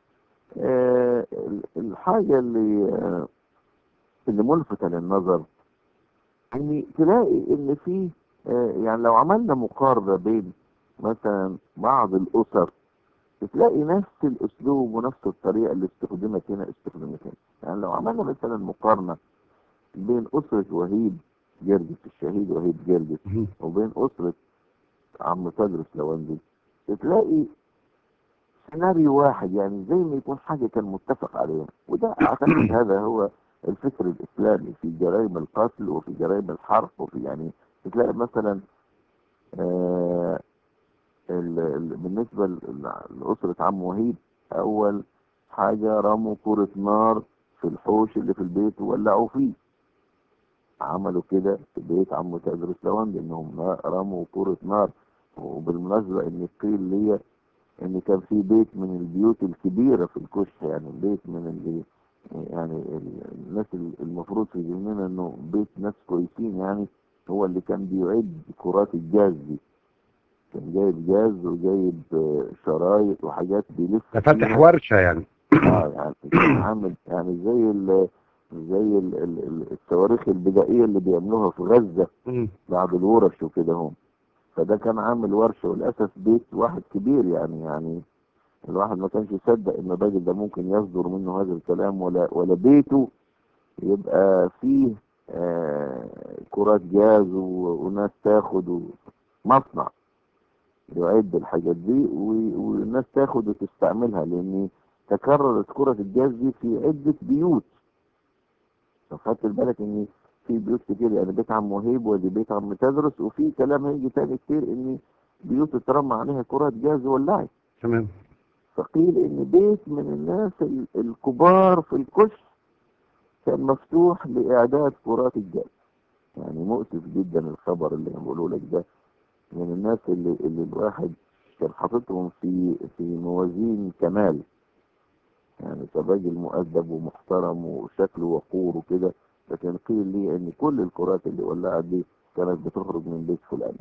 آه، ال- الحاجة اللي آه، اللي ملفتة للنظر ان تلاقي ان في آه، يعني لو عملنا مقارنة بين مثلا بعض الاسر تلاقي نفس الاسلوب ونفس الطريقة اللي استخدمت هنا استخدمت هنا يعني لو عملنا مثلا مقارنة بين اسرة وهيب جرجس الشهيد وهيب جرجس مهم. وبين اسرة عم تدرس لوندي تلاقي سيناريو واحد يعني زي ما يكون حاجة كان متفق عليها وده اعتقد هذا هو الفكر الاسلامي في جرائم القتل وفي جرائم الحرق وفي يعني تلاقي مثلا آه ال- ال- بالنسبة ل- لأسرة عم وهيب أول حاجة رموا كرة نار في الحوش اللي في البيت وولعوا فيه عملوا كده في بيت عم تدرس لوند انهم نا- رموا كرة نار وبالمناسبة ان قيل لي ان كان في بيت من البيوت الكبيرة في الكشك يعني بيت من اللي يعني ال- الناس ال- المفروض في ذهننا انه بيت ناس كويسين يعني هو اللي كان بيعد كرات الجاز دي كان جايب جاز وجايب آه، شرايط وحاجات بيلف ده فاتح فيها. ورشة يعني اه يعني كان عامل يعني زي ال زي ال ال ال- الصواريخ البدائية اللي بيعملوها في غزة مم. بعد الورش وكده هم فده كان عامل ورشة وللأسف بيت واحد كبير يعني يعني الواحد ما كانش يصدق ان الراجل ده ممكن يصدر منه هذا الكلام ولا ولا بيته يبقى فيه آه كرات جاز و- وناس تاخد و- مصنع يعد الحاجات دي و- والناس تاخد وتستعملها لان تكررت كرة الجاز دي في عدة بيوت لو خدت بالك ان في بيوت كتير يعني بيت عم وهيب ودي بيت عم تدرس وفي كلام هيجي تاني كتير ان بيوت اترمى عليها كرات جاز ولعت تمام فقيل ان بيت من الناس ال- الكبار في الكشك كان مفتوح لاعداد كرات الجاز يعني مؤسف جدا الخبر اللي انا بقوله لك ده من الناس اللي, اللي الواحد كان حاططهم في في موازين كمال يعني كراجل مؤدب ومحترم وشكله وقور وكده لكن قيل لي ان كل الكرات اللي ولعت دي كانت بتخرج من بيت فلان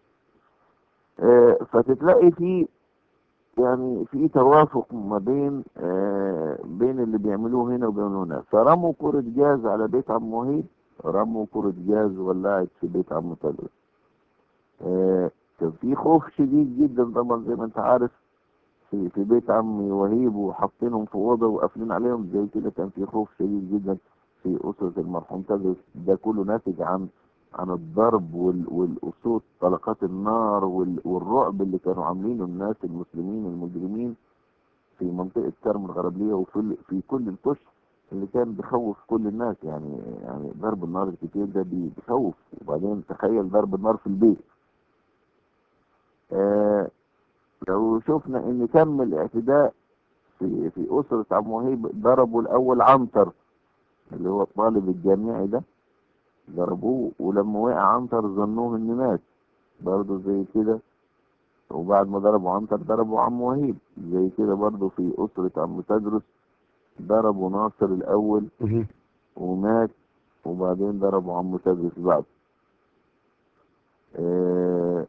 آه، فتتلاقي في يعني في توافق ما بين آه، بين اللي بيعملوه هنا وبين هنا فرموا كرة جاز على بيت عم وهيب رموا كرة جاز ولعت في بيت عم تدرس آه، كان في خوف شديد جدا طبعا زي ما انت عارف في في بيت عمي وهيب وحاطينهم في اوضه وقافلين عليهم زي كده كان في خوف شديد جدا في اسره المرحوم تدرس ده كله ناتج عن عن الضرب وال- والصوت طلقات النار وال- والرعب اللي كانوا عاملينه الناس المسلمين المجرمين في منطقه كرم الغربليه وفي ال- في كل الكشك اللي كان بيخوف كل الناس يعني يعني ضرب النار الكتير ده بي- بيخوف وبعدين تخيل ضرب النار في البيت آه لو شفنا ان تم الاعتداء في في اسره عم وهيب ضربوا الاول عنتر اللي هو الطالب الجامعي ده ضربوه ولما وقع عنتر ظنوه انه مات برضه زي كده وبعد ما ضربوا عنتر ضربوا عم وهيب زي كده برضه في اسره عم تدرس ضربوا ناصر الاول مهم. ومات وبعدين ضربوا عم تدرس بعد آه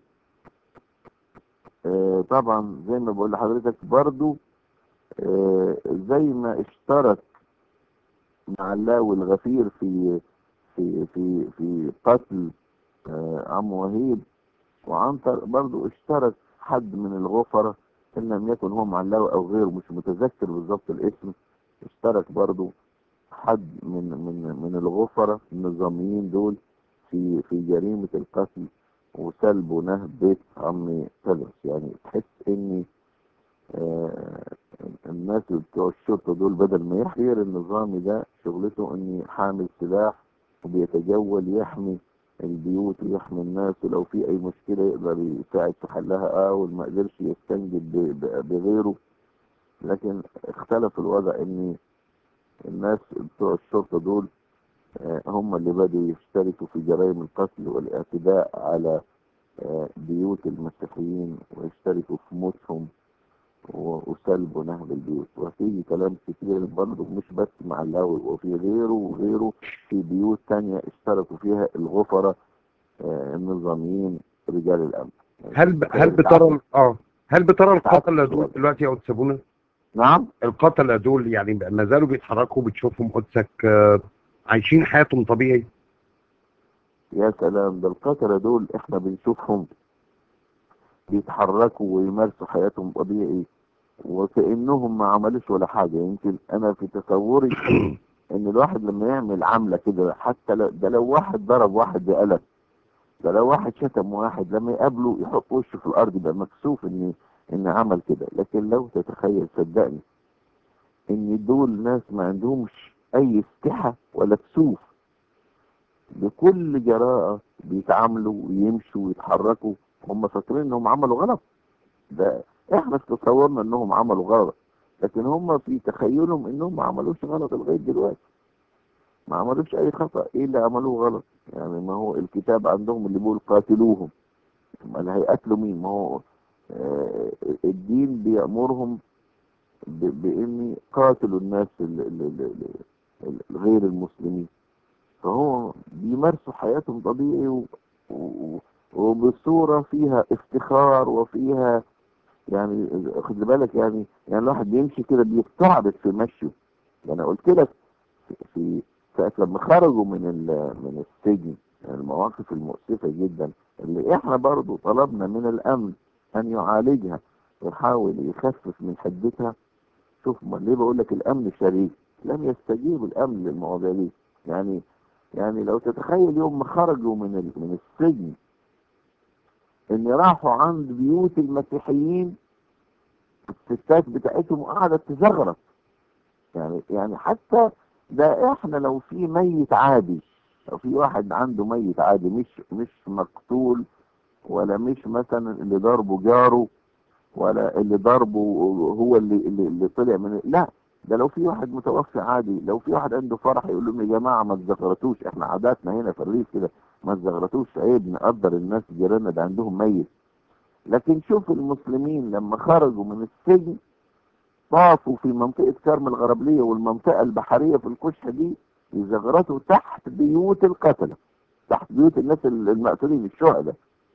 آه طبعا زي ما بقول لحضرتك برضو آه زي ما اشترك مع اللاوي الغفير في في في في قتل آه عم وهيب وعنتر برضو اشترك حد من الغفرة ان لم يكن هو مع اللاوي او غيره مش متذكر بالظبط الاسم اشترك برضو حد من من من الغفرة النظاميين دول في في جريمة القتل وسلب ونهب بيت عمي تدرس يعني تحس ان آه، الناس اللي بتوع الشرطة دول بدل ما يحمي النظامي ده شغلته انه حامل سلاح وبيتجول يحمي البيوت ويحمي الناس ولو في اي مشكلة يقدر يساعد في حلها اه والما قدرش يستنجد ب- ب- بغيره لكن اختلف الوضع ان الناس بتوع الشرطة دول آه، هم اللي بدوا يشتركوا في جرائم القتل والاعتداء على آه، بيوت المسيحيين ويشتركوا في موتهم و- وسلب ونهب البيوت وفي كلام كتير برضه مش بس مع اللاوي وفي غيره وغيره في بيوت تانية اشتركوا فيها الغفرة آه، النظاميين رجال الأمن هل ب... هل بترى اه هل بترى القتلة دول دلوقتي يا أستاذ سابونا نعم القتلة دول يعني ما زالوا بيتحركوا بتشوفهم قدسك آه، عايشين حياتهم طبيعي يا سلام ده القتلة دول احنا بنشوفهم بيتحركوا ويمارسوا حياتهم طبيعي وكأنهم ما عملوش ولا حاجة يمكن انا في تصوري ان الواحد لما يعمل عملة كده حتى لو ده لو واحد ضرب واحد بقلم ده لو واحد شتم واحد لما يقابله يحط وشه في الارض يبقى مكسوف ان ان عمل كده لكن لو تتخيل صدقني ان دول ناس ما عندهمش اي استحى ولا كسوف بكل جراءة بيتعاملوا ويمشوا ويتحركوا هم فاكرين انهم عملوا غلط ده احنا في تصورنا انهم عملوا غلط لكن هم في تخيلهم انهم ما عملوش غلط لغايه دلوقتي ما عملوش اي خطا ايه اللي عملوه غلط يعني ما هو الكتاب عندهم اللي بيقول قاتلوهم ما هيقتلوا مين ما هو آه الدين بيأمرهم ب- بإن قاتلوا الناس ال- ال- ال- ال- ال- غير المسلمين فهو بيمارسوا حياتهم طبيعي و... و... وبصورة فيها افتخار وفيها يعني خد بالك يعني يعني الواحد بيمشي كده بيستعبط في مشيه انا قلت لك في- في ساعة لما خرجوا من ال- من السجن يعني المواقف المؤسفة جدا اللي احنا برضو طلبنا من الامن ان يعالجها ويحاول يخفف من حدتها شوف ما ليه بقول لك الامن شريك لم يستجيب الامن للمواضيع دي يعني يعني لو تتخيل يوم ما خرجوا من ال- من السجن ان راحوا عند بيوت المسيحيين الستات بتاعتهم قاعدة تزغرط يعني يعني حتى ده احنا لو في ميت عادي لو في واحد عنده ميت عادي مش مش مقتول ولا مش مثلا اللي ضربه جاره ولا اللي ضربه هو اللي اللي, اللي طلع من لا ده لو في واحد متوفي عادي لو في واحد عنده فرح يقول لهم يا جماعه ما تزغرتوش احنا عاداتنا هنا في الريف كده ما تزغرتوش عيب نقدر الناس جيراننا ده عندهم ميت لكن شوف المسلمين لما خرجوا من السجن طافوا في منطقة كرم الغربلية والمنطقة البحرية في الكشحة دي يزغرتوا تحت بيوت القتلة تحت بيوت الناس المقتولين الشهداء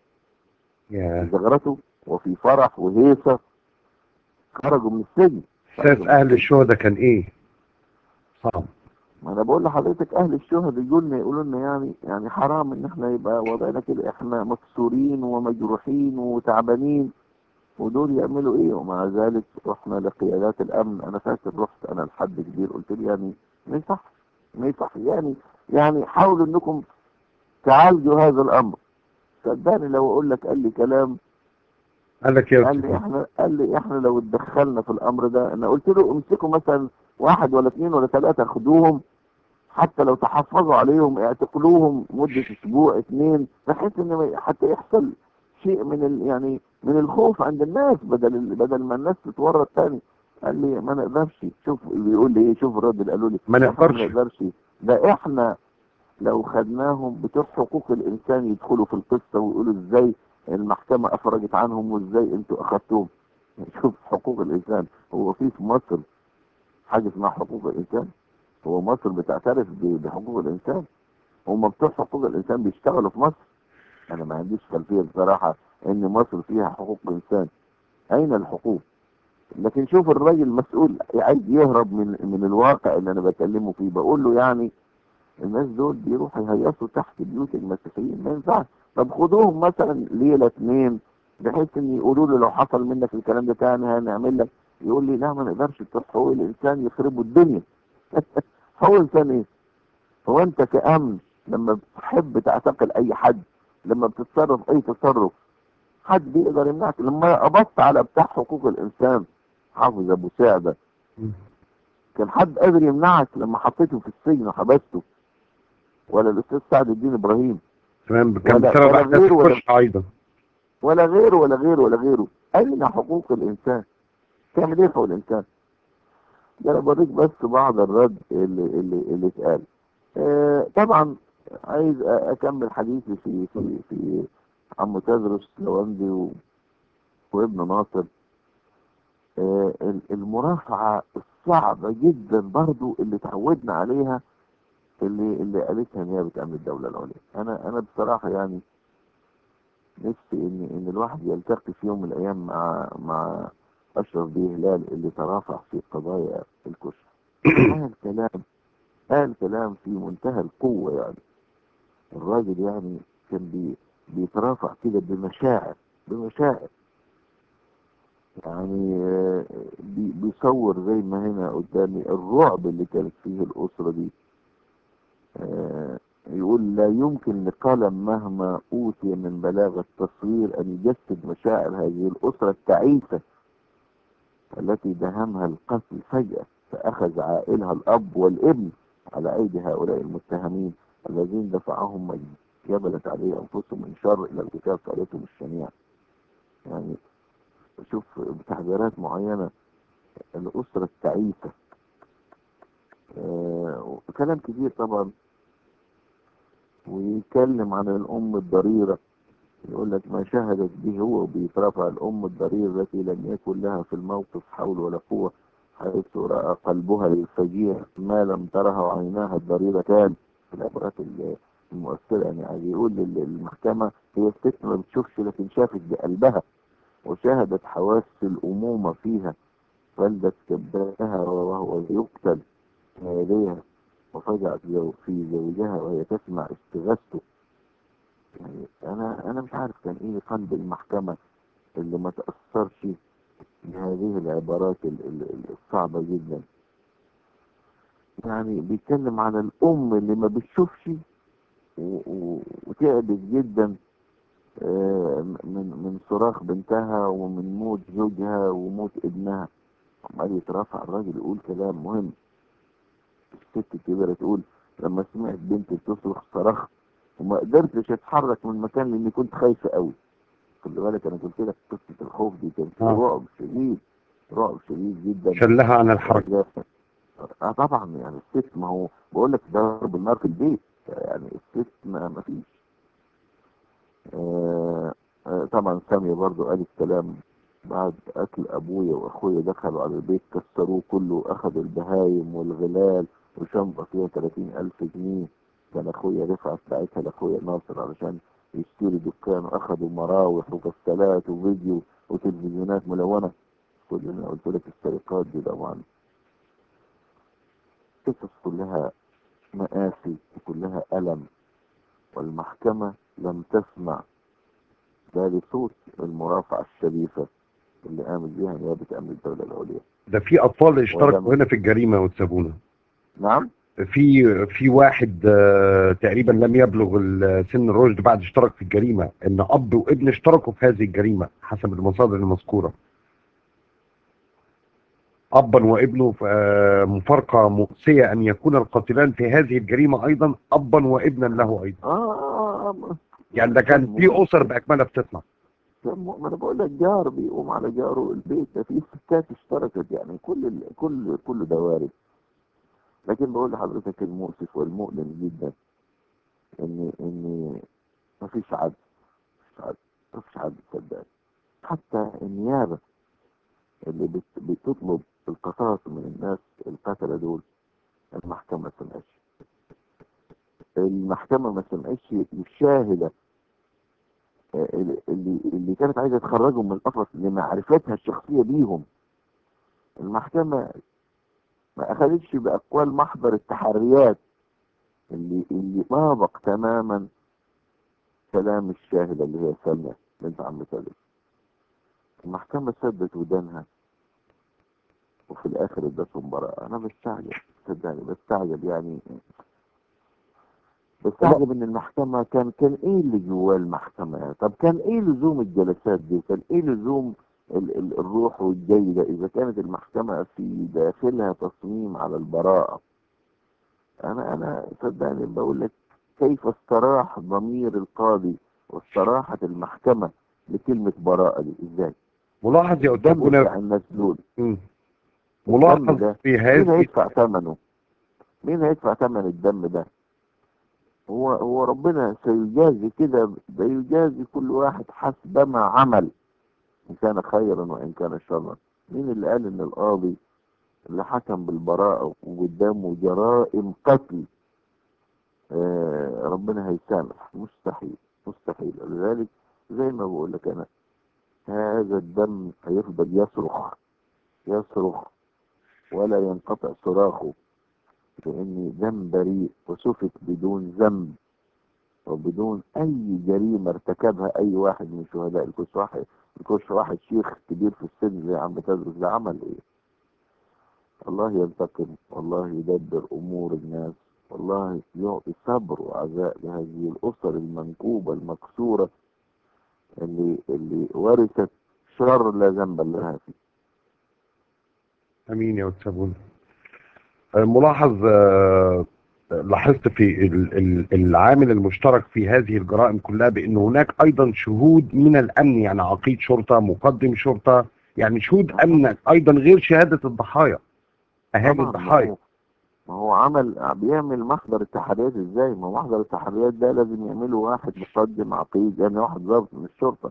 يا زغرته وفي فرح وهيصة خرجوا من السجن احساس اهل الشهداء كان ايه صعب ما انا بقول لحضرتك اهل الشهداء يقولوا لنا يقولوا لنا يعني يعني حرام ان احنا يبقى وضعنا كده احنا مكسورين ومجروحين وتعبانين ودول يعملوا ايه ومع ذلك رحنا لقيادات الامن انا فاكر رحت انا لحد كبير قلت له يعني ما يصح ما يصح يعني يعني حاولوا انكم تعالجوا هذا الامر صدقني لو اقول لك قال لي كلام قال لك يا قال لي أستاذ احنا قال لي احنا لو اتدخلنا في الامر ده انا قلت له امسكوا مثلا واحد ولا اثنين ولا ثلاثة خدوهم حتى لو تحفظوا عليهم اعتقلوهم مدة اسبوع اثنين بحيث ان ما- حتى يحصل شيء من ال يعني من الخوف عند الناس بدل ال- بدل ما الناس تتورط تاني قال لي ما نقدرش شوف بيقول لي ايه شوف الرد اللي قالوا لي ما إحنا نقدرش. ما نقدرش ده احنا لو خدناهم بتوع حقوق الانسان يدخلوا في القصه ويقولوا ازاي المحكمه افرجت عنهم وازاي انتوا اخذتوهم شوف حقوق الانسان هو في في مصر حاجه اسمها حقوق الانسان هو مصر بتعترف ب- بحقوق الانسان هم بتوع حقوق الانسان بيشتغلوا في مصر انا ما عنديش خلفيه بصراحه ان مصر فيها حقوق انسان اين الحقوق لكن شوف الراجل مسؤول عايز يهرب من من الواقع اللي انا بكلمه فيه بقول له يعني الناس دول بيروحوا يهيصوا تحت بيوت المسيحيين ما ينفعش طب خدوهم مثلا ليله اثنين بحيث ان يقولوا له لو حصل منك الكلام ده تاني هنعمل لك يقول لي لا ما نقدرش بتوع حقوق الانسان يخربوا الدنيا حقوق الانسان ايه؟ هو انت كامن لما بتحب تعتقل اي حد لما بتتصرف اي تصرف حد بيقدر يمنعك لما ابص على بتاع حقوق الانسان حافظ ابو سعده مم. كان حد قادر يمنعك لما حطيته في السجن وحبسته ولا الاستاذ سعد الدين ابراهيم تمام كان ولا- بسبب ولا احداث غير ولا- الكشح ايضا ولا غيره ولا غيره ولا غيره اين حقوق الانسان تعمل ايه حقوق الانسان ده انا بوريك بس بعض الرد اللي اللي اللي اتقال آه طبعا عايز أ- اكمل حديثي في في في عم تدرس لوندي و... وابن ناصر آه ال- المرافعة الصعبة جدا برضو اللي تعودنا عليها اللي اللي قالتها نيابة امن الدولة العليا انا انا بصراحة يعني نفسي ان ان الواحد يلتقي في يوم من الايام مع مع اشرف بيه هلال اللي ترافع في قضايا الكشف قال كلام قال كلام في منتهى القوة يعني الراجل يعني كان بي بيترافع كده بمشاعر بمشاعر يعني آه، بي بيصور زي ما هنا قدامي الرعب اللي كانت فيه الأسرة دي آه، يقول لا يمكن لقلم مهما أوتي من بلاغة تصوير أن يجسد مشاعر هذه الأسرة التعيسة التي دهمها القتل فجأة فأخذ عائلها الأب والابن على أيدي هؤلاء المتهمين الذين دفعهم من جبلت عليه أنفسهم من شر إلى ارتكاب فعلتهم الشنيعة يعني شوف بتعبيرات معينة الأسرة التعيسة آه كلام كتير طبعا ويتكلم عن الأم الضريرة يقول لك ما شهدت به هو بيترفع الأم الضريرة التي لم يكن لها في الموقف حول ولا قوة حيث رأى قلبها للفجيع ما لم تره عيناها الضريرتان في العبارات ال- المؤثرة يعني عايز يقول لل- للمحكمة هي الست ما بتشوفش لكن شافت بقلبها وشاهدت حواس الأمومة فيها فلدت كبدها وهو يقتل في يديها وفجأت زو- في زوجها وهي تسمع استغاثته يعني انا انا مش عارف كان ايه قلب المحكمة اللي ما تأثرش بهذه العبارات ال- ال- ال- الصعبة جدا يعني بيتكلم عن الام اللي ما بتشوفش و- و- وتعبت جدا آه، من من صراخ بنتها ومن موت زوجها وموت ابنها عمال يترافع الراجل يقول كلام مهم الست الكبيرة تقول لما سمعت بنتي بتصرخ صرخت وما قدرتش اتحرك من مكان لاني كنت خايفة قوي خلي بالك انا قلت لك قصة الخوف دي كانت آه. رعب شديد رعب شديد جدا شلها عن الحركة اه طبعا يعني الست ما هو بقول لك ضرب النار في البيت يعني الست ما, ما فيش آه آه طبعا سامية برضو قالت كلام بعد قتل ابويا واخويا دخلوا على البيت كسروه كله اخذوا البهايم والغلال وشنطة فيها 30 الف جنيه كان اخويا رفعت ساعتها لاخويا ناصر علشان يشتري دكان واخذوا مراوح وغسالات وفيديو وتلفزيونات ملونة كل اللي انا قلت لك السرقات دي طبعا قصص كلها مآسي وكلها ألم والمحكمة لم تسمع ده لصوت المرافعة الشريفة اللي قامت بها نيابة أمن الدولة العليا ده في اطفال اشتركوا ولم- هنا في الجريمة وتسابونا نعم في في واحد آه، تقريبا لم يبلغ ال- سن الرشد بعد اشترك في الجريمة ان اب وابن اشتركوا في هذه الجريمة حسب المصادر المذكورة ابا وابنه آه، مفارقة مؤسية ان يكون القاتلان في هذه الجريمة ايضا ابا وابنا له ايضا آه, آه, آه يعني ده كان في اسر باكملها بتطلع كم- ما انا بقول لك جار بيقوم على جاره البيت ده في ستات اشتركت يعني كل ال- كل كل ده وارد لكن بقول لحضرتك المؤسف والمؤلم جدا ان ان مفيش عدل مفيش عدل مفيش عدل صدقني حتى النيابة اللي بت- بتطلب القصاص من الناس القتلة دول المحكمة ما سمعتش المحكمة ما سمعتش الشاهدة آه، اللي اللي اللي كانت عايزة تخرجهم من القفص لمعرفتها الشخصية بيهم المحكمة ما أخذتش بأقوال محضر التحريات اللي اللي طابق تماما كلام الشاهدة اللي هي سلمى بنت عم سلمى المحكمة سدت ودانها وفي الآخر ادتهم براءة أنا بستعجب صدقني بستعجب يعني بستعجب ان المحكمة كان كان ايه اللي جواه المحكمة يعني طب كان ايه لزوم الجلسات دي كان ايه لزوم ال ال الروح والجاي ده اذا كانت المحكمة في داخلها تصميم على البراءة انا انا صدقني بقول لك كيف استراح ضمير القاضي واستراحت المحكمة لكلمة براءة دي ازاي ملاحظ يا الدم أستاذ بتاع هنا الناس دول مم. الدم ملاحظ ده في مين هذه هيدفع ثمنه مين هيدفع ثمن الدم ده هو هو ربنا سيجازي كده بيجازي كل واحد حسب ما عمل ان كان خيرا وان كان شرا مين اللي قال ان القاضي اللي حكم بالبراءة وقدامه جرائم قتل آه ربنا هيسامح مستحيل مستحيل لذلك زي ما بقول لك انا هذا الدم هيفضل يصرخ يصرخ ولا ينقطع صراخه لأن دم بريء وسفك بدون ذنب وبدون أي جريمة ارتكبها أي واحد من شهداء الكوش واحد الكوش واحد شيخ كبير في السن زي عم تدرس ده عمل إيه؟ الله ينتقم والله يدبر أمور الناس والله يعطي صبر وعزاء لهذه الأسر المنكوبة المكسورة اللي اللي ورثت شر لا ذنب لها فيه امين يا استاذ بونا. آه، ملاحظ آه، لاحظت في ال- ال- العامل المشترك في هذه الجرائم كلها بان هناك ايضا شهود من الامن يعني عقيد شرطه مقدم شرطه يعني شهود امن ايضا غير شهاده الضحايا اهالي طبعا ما الضحايا هو ما هو عمل بيعمل محضر التحريات ازاي ما هو محضر التحريات ده لازم يعمله واحد مقدم عقيد يعني واحد ضابط من الشرطة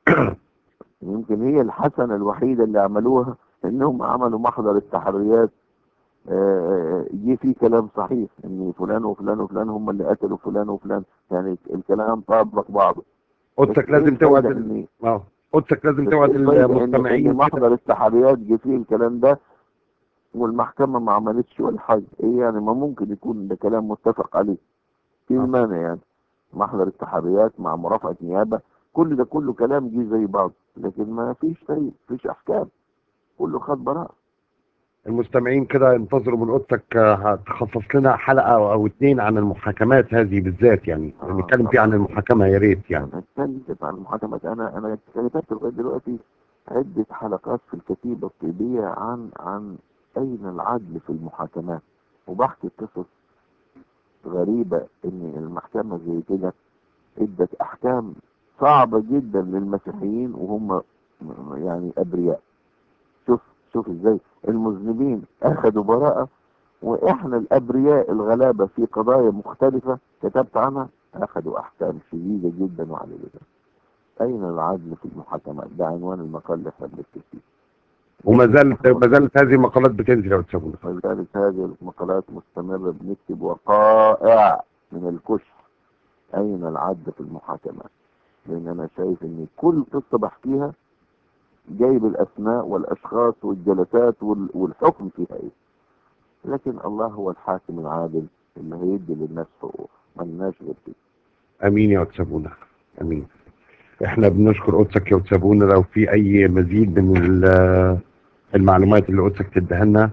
يمكن هي الحسنة الوحيدة اللي عملوها انهم عملوا محضر التحريات آه، جه فيه كلام صحيح ان فلان وفلان وفلان هم اللي قتلوا فلان وفلان يعني الكلام طابق بعضه قدسك بس إيه لازم توعد الفايدة ال- إن- اه قدسك لازم بس توعد إيه الفايدة إن- المستمعين ان كده. محضر التحريات جه فيه الكلام ده والمحكمة ما عملتش ولا حاجة ايه يعني ما ممكن يكون ده كلام متفق عليه في آه. المانع يعني محضر التحريات مع مرافعة نيابة كل ده كله كلام جه زي بعض لكن ما فيش شيء فيش احكام كله خد براءة المستمعين كده ينتظروا من قدسك آه، هتخصص لنا حلقه او أو اتنين عن المحاكمات هذه بالذات يعني آه، نتكلم فيها عن طبعاً. المحاكمه يا ريت يعني يعني اتكلم عن المحاكمات انا انا كتبت لغايه دلوقتي عده حلقات في الكتيبه الطبيه عن عن اين العدل في المحاكمات وبحكي قصص غريبه ان المحكمه زي كده ادت احكام صعبه جدا للمسيحيين وهم يعني ابرياء شوف شوف ازاي المذنبين اخذوا براءه واحنا الابرياء الغلابه في قضايا مختلفه كتبت عنها اخذوا احكام شديده جدا وعلى جدا اين العدل في المحاكمات ده عنوان المقال اللي احنا بنكتب فيه وما زالت ما زالت هذه المقالات بتنزل يا استاذ بونا. ولذلك هذه المقالات مستمرة بنكتب وقائع من الكشف أين العدل في المحاكمات لأن أنا شايف إن كل قصة بحكيها جايب الأسماء والأشخاص والجلسات وال- والحكم فيها إيه لكن الله هو الحاكم العادل اللي هيدي للناس حقوق ملناش غير كده امين يا وتسابونا امين احنا بنشكر قدسك يا وتسابونا لو في اي مزيد من ال- المعلومات اللي قدسك تديها لنا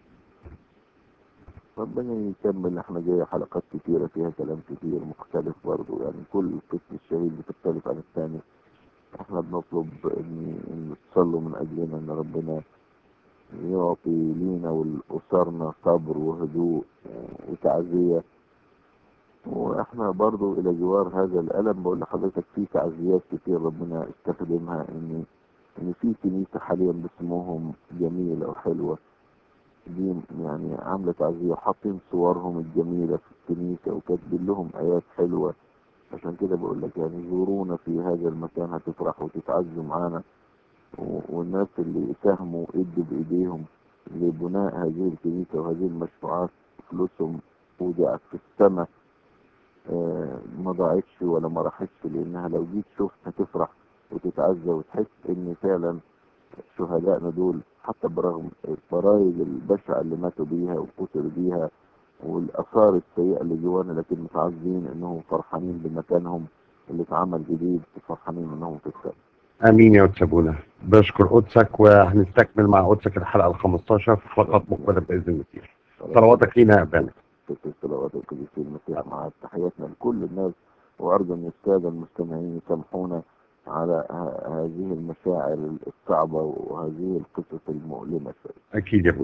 ربنا يكمل احنا جاي حلقات كتيرة فيها كلام كتير مختلف برضه يعني كل قسم الشهيد بتختلف عن الثاني احنا بنطلب ان ان تصلوا من اجلنا ان ربنا يعطي لينا ولأسرنا صبر وهدوء وتعزية واحنا برضو الى جوار هذا الالم بقول لحضرتك في تعزيات كتير ربنا استخدمها ان ان في كنيسة حاليا باسمهم جميلة وحلوة دي يعني عاملة تعزية حاطين صورهم الجميلة في الكنيسة وكاتبين لهم آيات حلوة عشان كده بقول لك يعني زورونا في هذا المكان هتفرحوا وتتعزوا معانا و- والناس اللي ساهموا ادوا بإيديهم لبناء هذه الكنيسة وهذه المشروعات فلوسهم ودعت في السماء آه، ما ضاعتش ولا ما راحتش لأنها لو جيت شفت هتفرح وتتعزى وتحس إن فعلا شهدائنا دول حتى برغم الضرائب البشعة اللي ماتوا بيها وقتلوا بيها والآثار السيئة اللي جوانا لكن متعزين إنهم فرحانين بمكانهم اللي اتعمل جديد وفرحانين إنهم في السماء امين يا وتسابونا بشكر قدسك وهنستكمل مع قدسك الحلقه ال 15 في حلقات مقبله باذن الله صلواتك لينا يا ابانا في الصلوات شاطئ قديس المسيح مع تحياتنا لكل الناس وأرجو أن السادة المستمعين يسامحونا على ه- هذه المشاعر الصعبة وهذه القصص المؤلمة شوية اكيد يا ابو